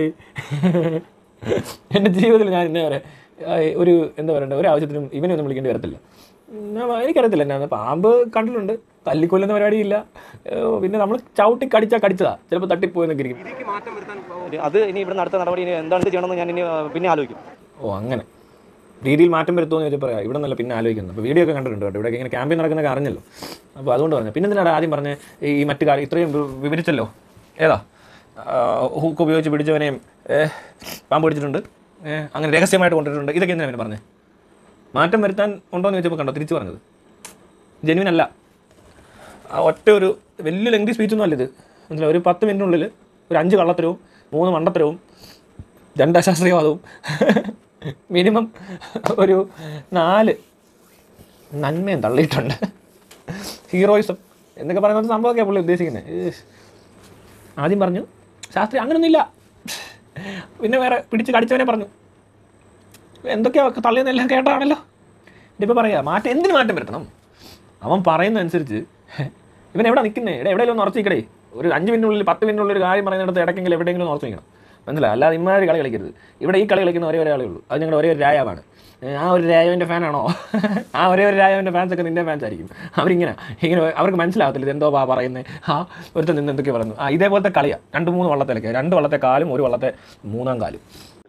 എൻ്റെ ജീവിതത്തിൽ ഞാൻ ഇന്നേ വരെ ആ, ഒരു എന്താ പറയണ്ടേ ഒരു ആവശ്യത്തിനും ഇവനെ ഒന്നും വിളിക്കേണ്ടി വരത്തില്ല ഞാൻ എനിക്കറിയത്തില്ല എന്നാ പാമ്പ് കണ്ടിട്ടുണ്ട് തല്ലിക്കൊല്ലുന്ന പരിപാടിയില്ല ഏ, പിന്നെ നമ്മൾ ചവിട്ടി കടിച്ചാൽ കടിച്ചതാ ചിലപ്പോൾ തട്ടിപ്പോയെന്നൊക്കെ ഇരിക്കും ഒരു- അത് ഇനി ഇവിടെ അടുത്ത നടപടി ഇനി എന്താണ് ഇത് ചെയ്യണമെന്ന് ഞാൻ ഇനി ആ, പിന്നെ ആലോചിക്കും ഓ അങ്ങനെ രീതിയിൽ മാറ്റം വരുത്തുമെന്ന് ചോദിച്ചാൽ പറയാം ഇവിടെ നല്ല പിന്നെ ആലോചിക്കുന്നത് അപ്പോൾ വീഡിയോ ഒക്കെ കണ്ടിട്ടുണ്ട് കേട്ടോ ഇവിടെ ഇങ്ങനെ ക്യാമ്പയിൻ നടക്കുന്നൊക്കെ അറിഞ്ഞല്ലോ അപ്പോൾ അതുകൊണ്ട് പറഞ്ഞു പിന്നെ എന്തിനാണ് ആദ്യം പറഞ്ഞ് ഈ മറ്റു കാര്യം ഇത്രയും വി- വിവരിച്ചല്ലോ ഏതാ ഹൂക്ക് ഉപയോഗിച്ച് പിടിച്ചവനെയും ഏ, പാമ്പ് പിടിച്ചിട്ടുണ്ട് ഏ, അങ്ങനെ രഹസ്യമായിട്ട് കൊണ്ടിട്ടുണ്ട് ഇതൊക്കെ എന്തിനാണ് പിന്നെ പറഞ്ഞത് മാറ്റം വരുത്താൻ ഉണ്ടോ എന്ന് ചോദിച്ചപ്പോൾ കണ്ടോ തിരിച്ചു പറഞ്ഞത് ജെനുവിൻ അല്ല ആ ഒറ്റ ഒരു വലിയ ലെങ്തി സ്പീച്ചൊന്നും അല്ല ഇത് മനസ്സിലായി ഒരു പത്ത് മിനിറ്റിനുള്ളിൽ ഒരു അഞ്ച് കള്ളത്തരവും മൂന്ന് മണ്ടത്തരവും രണ്ട് അശാസ്ത്രീയവാദവും മിനിമം ഒരു നാല് നന്മയും തള്ളിയിട്ടുണ്ട് ഹീറോയിസം എന്നൊക്കെ പറയുന്ന ഒരു സംഭവമൊക്കെയാണ് പുള്ളി ഉദ്ദേശിക്കുന്നത് ഏഹ്. ആദ്യം പറഞ്ഞു ശാസ്ത്രി അങ്ങനൊന്നുമില്ല പിന്നെ വേറെ പിടിച്ച് കടിച്ചവനെ പറഞ്ഞു എന്തൊക്കെയാ തള്ളിയെന്നെല്ലാം കേട്ടാണല്ലോ ഇതിപ്പോൾ പറയാ മാറ്റം എന്തിന് മാറ്റം വരുത്തണം അവൻ പറയുന്നതനുസരിച്ച് ഇവൻ എവിടെ നിൽക്കുന്നേ ഇവിടെ എവിടെയെങ്കിലും ഒന്ന് ഉറച്ചു നിൽക്കടേ ഒരു അഞ്ച് മിനിറ്റിനുള്ളിൽ പത്ത് മിനിറ്റിനുള്ളിൽ ഒരു കാര്യം പറയുന്നിടത്ത് ഇടയ്ക്കെങ്കിലും എവിടെയെങ്കിലും ഒന്ന് ഉറച്ചു നിൽക്കണം മനസ്സിലായി അല്ലാതെ ഇമാതിരി കളി കളിക്കരുത് ഇവിടെ ഈ കളി കളിക്കുന്ന ഒരേ ഒരാളേ ഉള്ളൂ അത് ഞങ്ങളുടെ ഒരേ ഒരു രാജാവാണ് ഏ, ആ ഒരു രാജാവിൻ്റെ ഫാനാണോ ആ ഒരേ ഒരു രാജാവിൻ്റെ ഫാൻസ് ഒക്കെ നിൻ്റെ ഫാൻസ് ആയിരിക്കും അവരിങ്ങനെ ഇങ്ങനെ അവർക്ക് മനസ്സിലാവത്തില്ല ഇതെന്തോ പാ പറയുന്നത് ആ ഒരുത്തൻ നിന്ന് എന്തൊക്കെ പറയുന്നു ആ ഇതേപോലത്തെ കളിയാണ് രണ്ട് മൂന്ന് വള്ളത്തിലൊക്കെ രണ്ട് വള്ളത്തെ കാലും ഒരു വള്ളത്തെ മൂന്നാം കാലും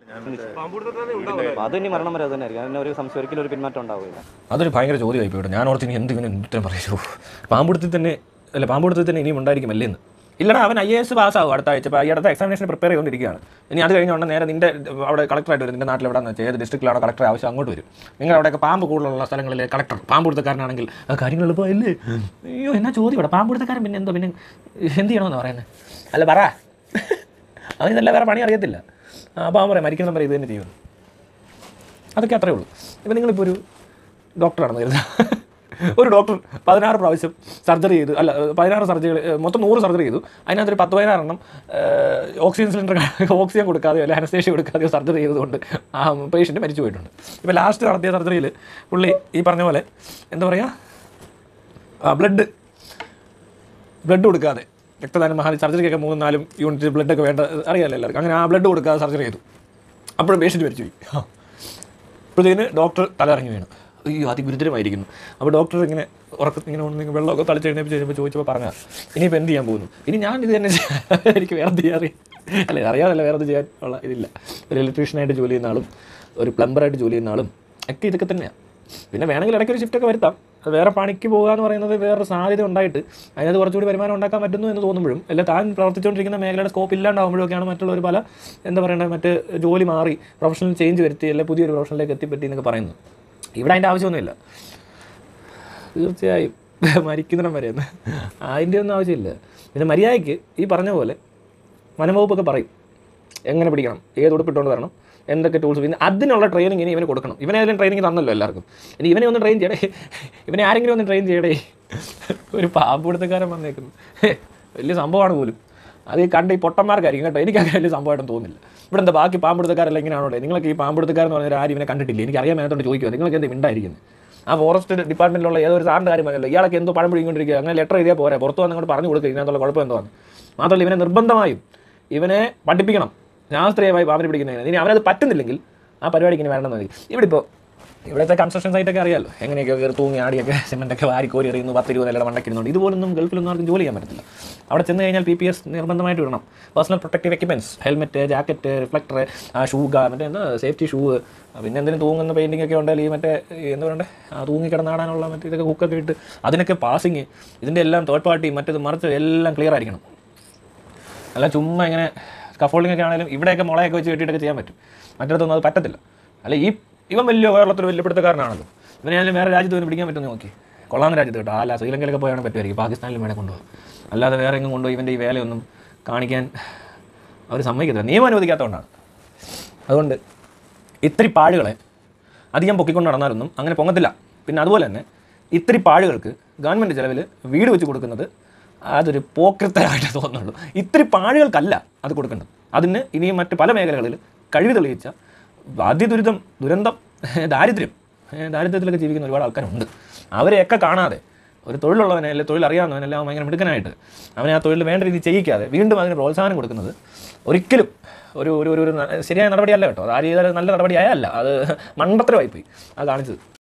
അത് ഇനി മരണം വരെ അത് തന്നെ ആയിരിക്കും അതിന് ഒരു സംശയം ഒരിക്കലും ഒരു പിന്മാറ്റം ഉണ്ടാവില്ല അതൊരു ഭയങ്കര ചോദ്യമായി പോയിട്ട് ഞാൻ ഓർത്ത് ഇനി എന്ത് ഇവന് ഉത്തരം പറയൂ പാമ്പുടുത്തിൽ തന്നെ അല്ല പാമ്പുടുത്തിൽ തന്നെ ഇനിയും ഉണ്ടായിരിക്കും അല്ലേ എന്ന് ഇല്ലടാ അവൻ ഐ എ എസ് പാസ്സാവും അടുത്ത ആഴ്ച അപ്പോൾ ഈ അടുത്ത എക്സാമിനേഷൻ പ്രിപ്പയർ ചെയ്തുകൊണ്ടിരിക്കുകയാണ് ഇനി അത് കഴിഞ്ഞ ഉടനെ നേരെ നിൻ്റെ അവിടെ കളക്ടറായിട്ട് വരും നിൻ്റെ നാട്ടിൽ എവിടെയാണെന്ന് വെച്ചാൽ ഏത് ഡിസ്ട്രിക്റ്റിലാണോ കളക്ടർ ആവശ്യം അങ്ങോട്ട് വരും നിങ്ങൾ അവിടെയൊക്കെ പാമ്പ് കൂടുതലുള്ള സ്ഥലങ്ങളിൽ കളക്ടർ പാമ്പുടുത്തക്കാരനാണെങ്കിൽ ആ കാര്യങ്ങൾ എളുപ്പമല്ലേ അയ്യോ എന്നാ ചോദ്യം ഇവിടെ പാമ്പുടുത്തക്കാരൻ പിന്നെ എന്തോ പിന്നെ എന്ത് ചെയ്യണമെന്ന് പറയുന്നത് അല്ല പറ അവന് ഇതല്ല വേറെ പണി അറിയത്തില്ല ആ, അപ്പോൾ അവൻ പറയാം മരിക്കുന്ന നമ്പർ ഇത് തന്നെ ചെയ്യുന്നു അതൊക്കെ അത്രേ ഉള്ളൂ ഇപ്പം നിങ്ങളിപ്പോൾ ഒരു ഡോക്ടറാണെന്ന് കരുതുക ഒരു ഡോക്ടർ പതിനാറ് പ്രാവശ്യം സർജറി ചെയ്തു അല്ല പതിനാറ് സർജറികൾ മൊത്തം നൂറ് സർജറി ചെയ്തു അതിനകത്തൊരു പത്ത് പതിനാറെണ്ണം ഏഹ്, ഓക്സിജൻ സിലിണ്ടർ ഓക്സിജൻ കൊടുക്കാതെയോ അല്ലെ അനസ്തേഷ്യ കൊടുക്കാതെയോ സർജറി ചെയ്തുകൊണ്ട് ആ പേഷ്യൻ്റ് മരിച്ചു പോയിട്ടുണ്ട് ഇപ്പോൾ ലാസ്റ്റ് നടത്തിയ സർജറിയിൽ പുള്ളി ഈ പറഞ്ഞ പോലെ എന്താ പറയുക ബ്ലഡ് ബ്ലഡ് കൊടുക്കാതെ രക്തദാനം മഹാ സർജറിക്കൊക്കെ മൂന്നും നാലും യൂണിറ്റ് ബ്ലഡൊക്കെ വേണ്ട അറിയാമല്ലോ എല്ലാവർക്കും അങ്ങനെ ആ ബ്ലഡ് കൊടുക്കാതെ സർജറി ചെയ്തു അപ്പോഴും പേഷ്യൻ്റ് മരിച്ചു പോയി അപ്പോഴത്തേന് ഡോക്ടർ തലയിറങ്ങി വീണു അയ്യോ അതിഗുരുതരമായിരിക്കുന്നു അപ്പോൾ ഡോക്ടർ ഇങ്ങനെ ഉറക്കത്തിൽ ഇങ്ങനെ ഒന്ന് വെള്ളമൊക്കെ തളിച്ച് കഴിഞ്ഞപ്പോൾ കഴിഞ്ഞപ്പോൾ ചോദിച്ചപ്പോൾ പറഞ്ഞാൽ ഇനിയിപ്പോൾ എന്ത് ചെയ്യാൻ പോകുന്നു ഇനി ഞാൻ ഇത് തന്നെ ചെയ്യാം. എനിക്ക് വേറെ എന്ത് ചെയ്യാൻ അറിയാം അല്ല അറിയാമല്ല വേറെ എന്ത് ചെയ്യാൻ ഉള്ള ഇതില്ല ഒരു ഇലക്ട്രീഷ്യനായിട്ട് ജോലി ചെയ്യുന്ന ആളും ഒരു പ്ലംബറായിട്ട് ജോലി ചെയ്യുന്ന ആളും ഒക്കെ ഇതൊക്കെ തന്നെയാണ് പിന്നെ വേണമെങ്കിൽ ഇടയ്ക്ക് ഒരു ഷിഫ്റ്റൊക്കെ വരുത്താം അത് വേറെ പണിക്ക് പോകുക എന്ന് പറയുന്നത് വേറെ സാധ്യത ഉണ്ടായിട്ട് അതിനകത്ത് കുറച്ചുകൂടി വരുമാനം ഉണ്ടാക്കാൻ പറ്റുന്നു എന്ന് തോന്നുമ്പോഴും അല്ല താൻ പ്രവർത്തിച്ചുകൊണ്ടിരിക്കുന്ന മേഖലയുടെ സ്കോപ്പ് ഇല്ലാണ്ടാകുമ്പോഴൊക്കെയാണ് മറ്റുള്ളവർ പല എന്താ പറയണ്ടത് മറ്റ് ജോലി മാറി പ്രൊഫഷണൽ ചേഞ്ച് വരുത്തി അല്ലെങ്കിൽ പുതിയൊരു പ്രൊഫഷനിലേക്ക് എത്തിപ്പറ്റി എന്നൊക്കെ പറയുന്നത് ഇവിടെ അതിൻ്റെ ആവശ്യമൊന്നുമില്ല തീർച്ചയായും മരിക്കുന്നിടം വരെ ഒന്ന് അതിൻ്റെ ഒന്നും ആവശ്യമില്ല പിന്നെ മര്യാദയ്ക്ക് ഈ പറഞ്ഞ പോലെ വനംവകുപ്പൊക്കെ പറയും എങ്ങനെ പിടിക്കണം ഏത് ഉടുപ്പിട്ടുകൊണ്ട് വരണം എന്തൊക്കെ ടൂൾസ് പിന്നെ അതിനുള്ള ട്രെയിനിങ് ഇനി ഇവന് കൊടുക്കണം ഇവനെ അതിലും ട്രെയിനിങ് തന്നല്ലോ എല്ലാവർക്കും ഇനി ഇവനെ ഒന്ന് ട്രെയിൻ ചെയ്യടേ ഇവനെ ആരെങ്കിലും ഒന്ന് ട്രെയിൻ ചെയ്യടേ ഒരു പാമ്പ് പിടുത്തക്കാരൻ വന്നേക്കുന്നു വലിയ സംഭവമാണ് പോലും അത് ഈ കണ്ട ഈ പൊട്ടന്മാർക്കായിരിക്കും കേട്ടോ എനിക്ക് അങ്ങനെ വലിയ സംഭവമായിട്ടും തോന്നുന്നില്ല ഇവിടെ എന്താ ബാക്കി പാമ്പെടുത്തക്കാരെല്ലാം ഇങ്ങനെയാണോ നിങ്ങളൊക്കെ ഈ പാമ്പെടുത്തക്കാരെന്ന് പറഞ്ഞാൽ ആരും ഇവനെ കണ്ടിട്ടില്ല എനിക്ക് അറിയാൻ മേത്തോണ്ട് ചോദിക്കുക നിങ്ങൾക്ക് എന്ത് മിണ്ടായിരിക്കുന്നത് ആ ഫോറസ്റ്റ് ഡിപ്പാർട്ട്മെൻറ്റിലുള്ള ഏതോ ഒരു സാറിൻ്റെ കാര്യം പറഞ്ഞല്ലോ ഇയാളൊക്കെ എന്തോ പഴം പിടിക്കൊണ്ടിരിക്കുക അങ്ങനെ ലെറ്റർ എഴുതിയാൽ പോരാ പുറത്ത് വന്ന് അങ്ങോട്ട് പറഞ്ഞു കൊടുക്കുക ഇതിനകത്തുള്ള കുഴപ്പം എന്തുവാണ് മാത്രമല്ല ഇവനെ നിർബന്ധമായും ഇവനെ പഠിപ്പിക്കണം ശാസ്ത്രീയമായി പാമ്പിനെ പിടിക്കുന്നതിന് ഇനി അവനത് പറ്റുന്നില്ലെങ്കിൽ ആ പരിപാടിക്ക് ഇനി വരണമെന്ന് മതി ഇവിടെ ഇപ്പോൾ ഇവിടുത്തെ കൺസ്ട്രക്ഷൻ സൈറ്റൊക്കെ അറിയാമല്ലോ എങ്ങനെയൊക്കെ കയറി തൂങ്ങി ആടിയൊക്കെ സിമെൻറ്റൊക്കെ വാരി കോരി എറിയുന്നു പത്ത് ഇരുപത് നിലയുടെ മണ്ടക്കിരുന്നുണ്ട് ഇതുപോലൊന്നും ഗൾഫിലൊന്നും ആർക്കും ജോലി ചെയ്യാൻ പറ്റത്തില്ല അവിടെ ചെന്ന് കഴിഞ്ഞാൽ പി പി എസ് നിർബന്ധമായിട്ട് ഇടണം personal protective equipments helmet jacket reflector ആ ഷൂ മറ്റേ എന്താ സേഫ്റ്റി ഷൂ പിന്നെ എന്തെങ്കിലും തൂങ്ങുന്ന പെയിൻറ്റിംഗ് ഒക്കെ ഉണ്ടെങ്കിൽ ഈ മറ്റേ ഈ എന്താ പറയണ്ടേ ആ തൂങ്ങി കിടന്നാടാനുള്ള മറ്റേ ഇതൊക്കെ കുക്കൊക്കെ ഇട്ട് അതിനൊക്കെ പാസിങ് ഇതിൻ്റെ എല്ലാം തേർഡ് പാർട്ടി മറ്റേത് മറിച്ച് എല്ലാം ക്ലിയർ ആയിരിക്കണം അല്ല ചുമ്മാ ഇങ്ങനെ സ്കഫോൾഡിംഗ് ഒക്കെ ആണെങ്കിലും ഇവിടെയൊക്കെ മുളയൊക്കെ വെച്ച് കെട്ടിയിട്ടൊക്കെ ചെയ്യാൻ പറ്റും മറ്റിടത്തൊന്നും അത് പറ്റത്തില്ല അല്ല ഈ ഇവൻ വലിയ കേരളത്തിൽ വലിയ പിടുത്തക്കാരനാണല്ലോ ഇവനെ ആയാലും വേറെ രാജ്യത്ത് പോയി പിടിക്കാൻ പറ്റുമെന്ന് നോക്കി കൊള്ളാവുന്ന രാജ്യത്ത് കേട്ടോ അല്ല ശ്രീലങ്കയിലൊക്കെ പോയാണ് പറ്റുമായിരിക്കും പാകിസ്ഥാനിലും വേണേൽ കൊണ്ടുപോകും അല്ലാതെ വേറെ എങ്ങും കൊണ്ടുപോയി ഇവൻ്റെ ഈ വേലയൊന്നും കാണിക്കാൻ അവർ സമ്മതിക്കത്തില്ല നിയമം അനുവദിക്കാത്തതുകൊണ്ടാണ് അതുകൊണ്ട് ഇത്തിരി പാടുകളെ അധികം പൊക്കിക്കൊണ്ട് നടന്നാലൊന്നും അങ്ങനെ പൊങ്ങത്തില്ല പിന്നെ അതുപോലെ തന്നെ ഇത്തിരി പാടുകൾക്ക് ഗവൺമെൻറ് ചിലവിൽ വീട് വെച്ച് കൊടുക്കുന്നത് അതൊരു പോക്കൃത്തരായിട്ട് തോന്നുന്നുള്ളൂ ഇത്തിരി പാടുകൾക്കല്ല അത് കൊടുക്കേണ്ടത് അതിന് ഇനിയും മറ്റ് പല മേഖലകളിൽ കഴിവ് തെളിയിച്ച അതിദുരിതം ദുരന്തം ദാരിദ്ര്യം ഏഹ് ദാരിദ്ര്യത്തിലൊക്കെ ജീവിക്കുന്ന ഒരുപാട് ആൾക്കാരുണ്ട് അവരെയൊക്കെ കാണാതെ ഒരു തൊഴിലുള്ളവനെ അല്ലെങ്കിൽ തൊഴിൽ അറിയാവുന്നവനെ എല്ലാം ഭയങ്കര മിടുക്കനായിട്ട് അവനെ ആ തൊഴിൽ വേണ്ട രീതിയിൽ ചെയ്യിക്കാതെ വീണ്ടും അതിന് പ്രോത്സാഹനം കൊടുക്കുന്നത് ഒരിക്കലും ഒരു ഒരു ഒരു ഒരു ന- ശരിയായ നടപടിയല്ല കേട്ടോ അത് ആ രീതിയിൽ നല്ല നടപടിയായല്ല അത് മണ്ടത്തരമായിപ്പോയി അത് കാണിച്ചത്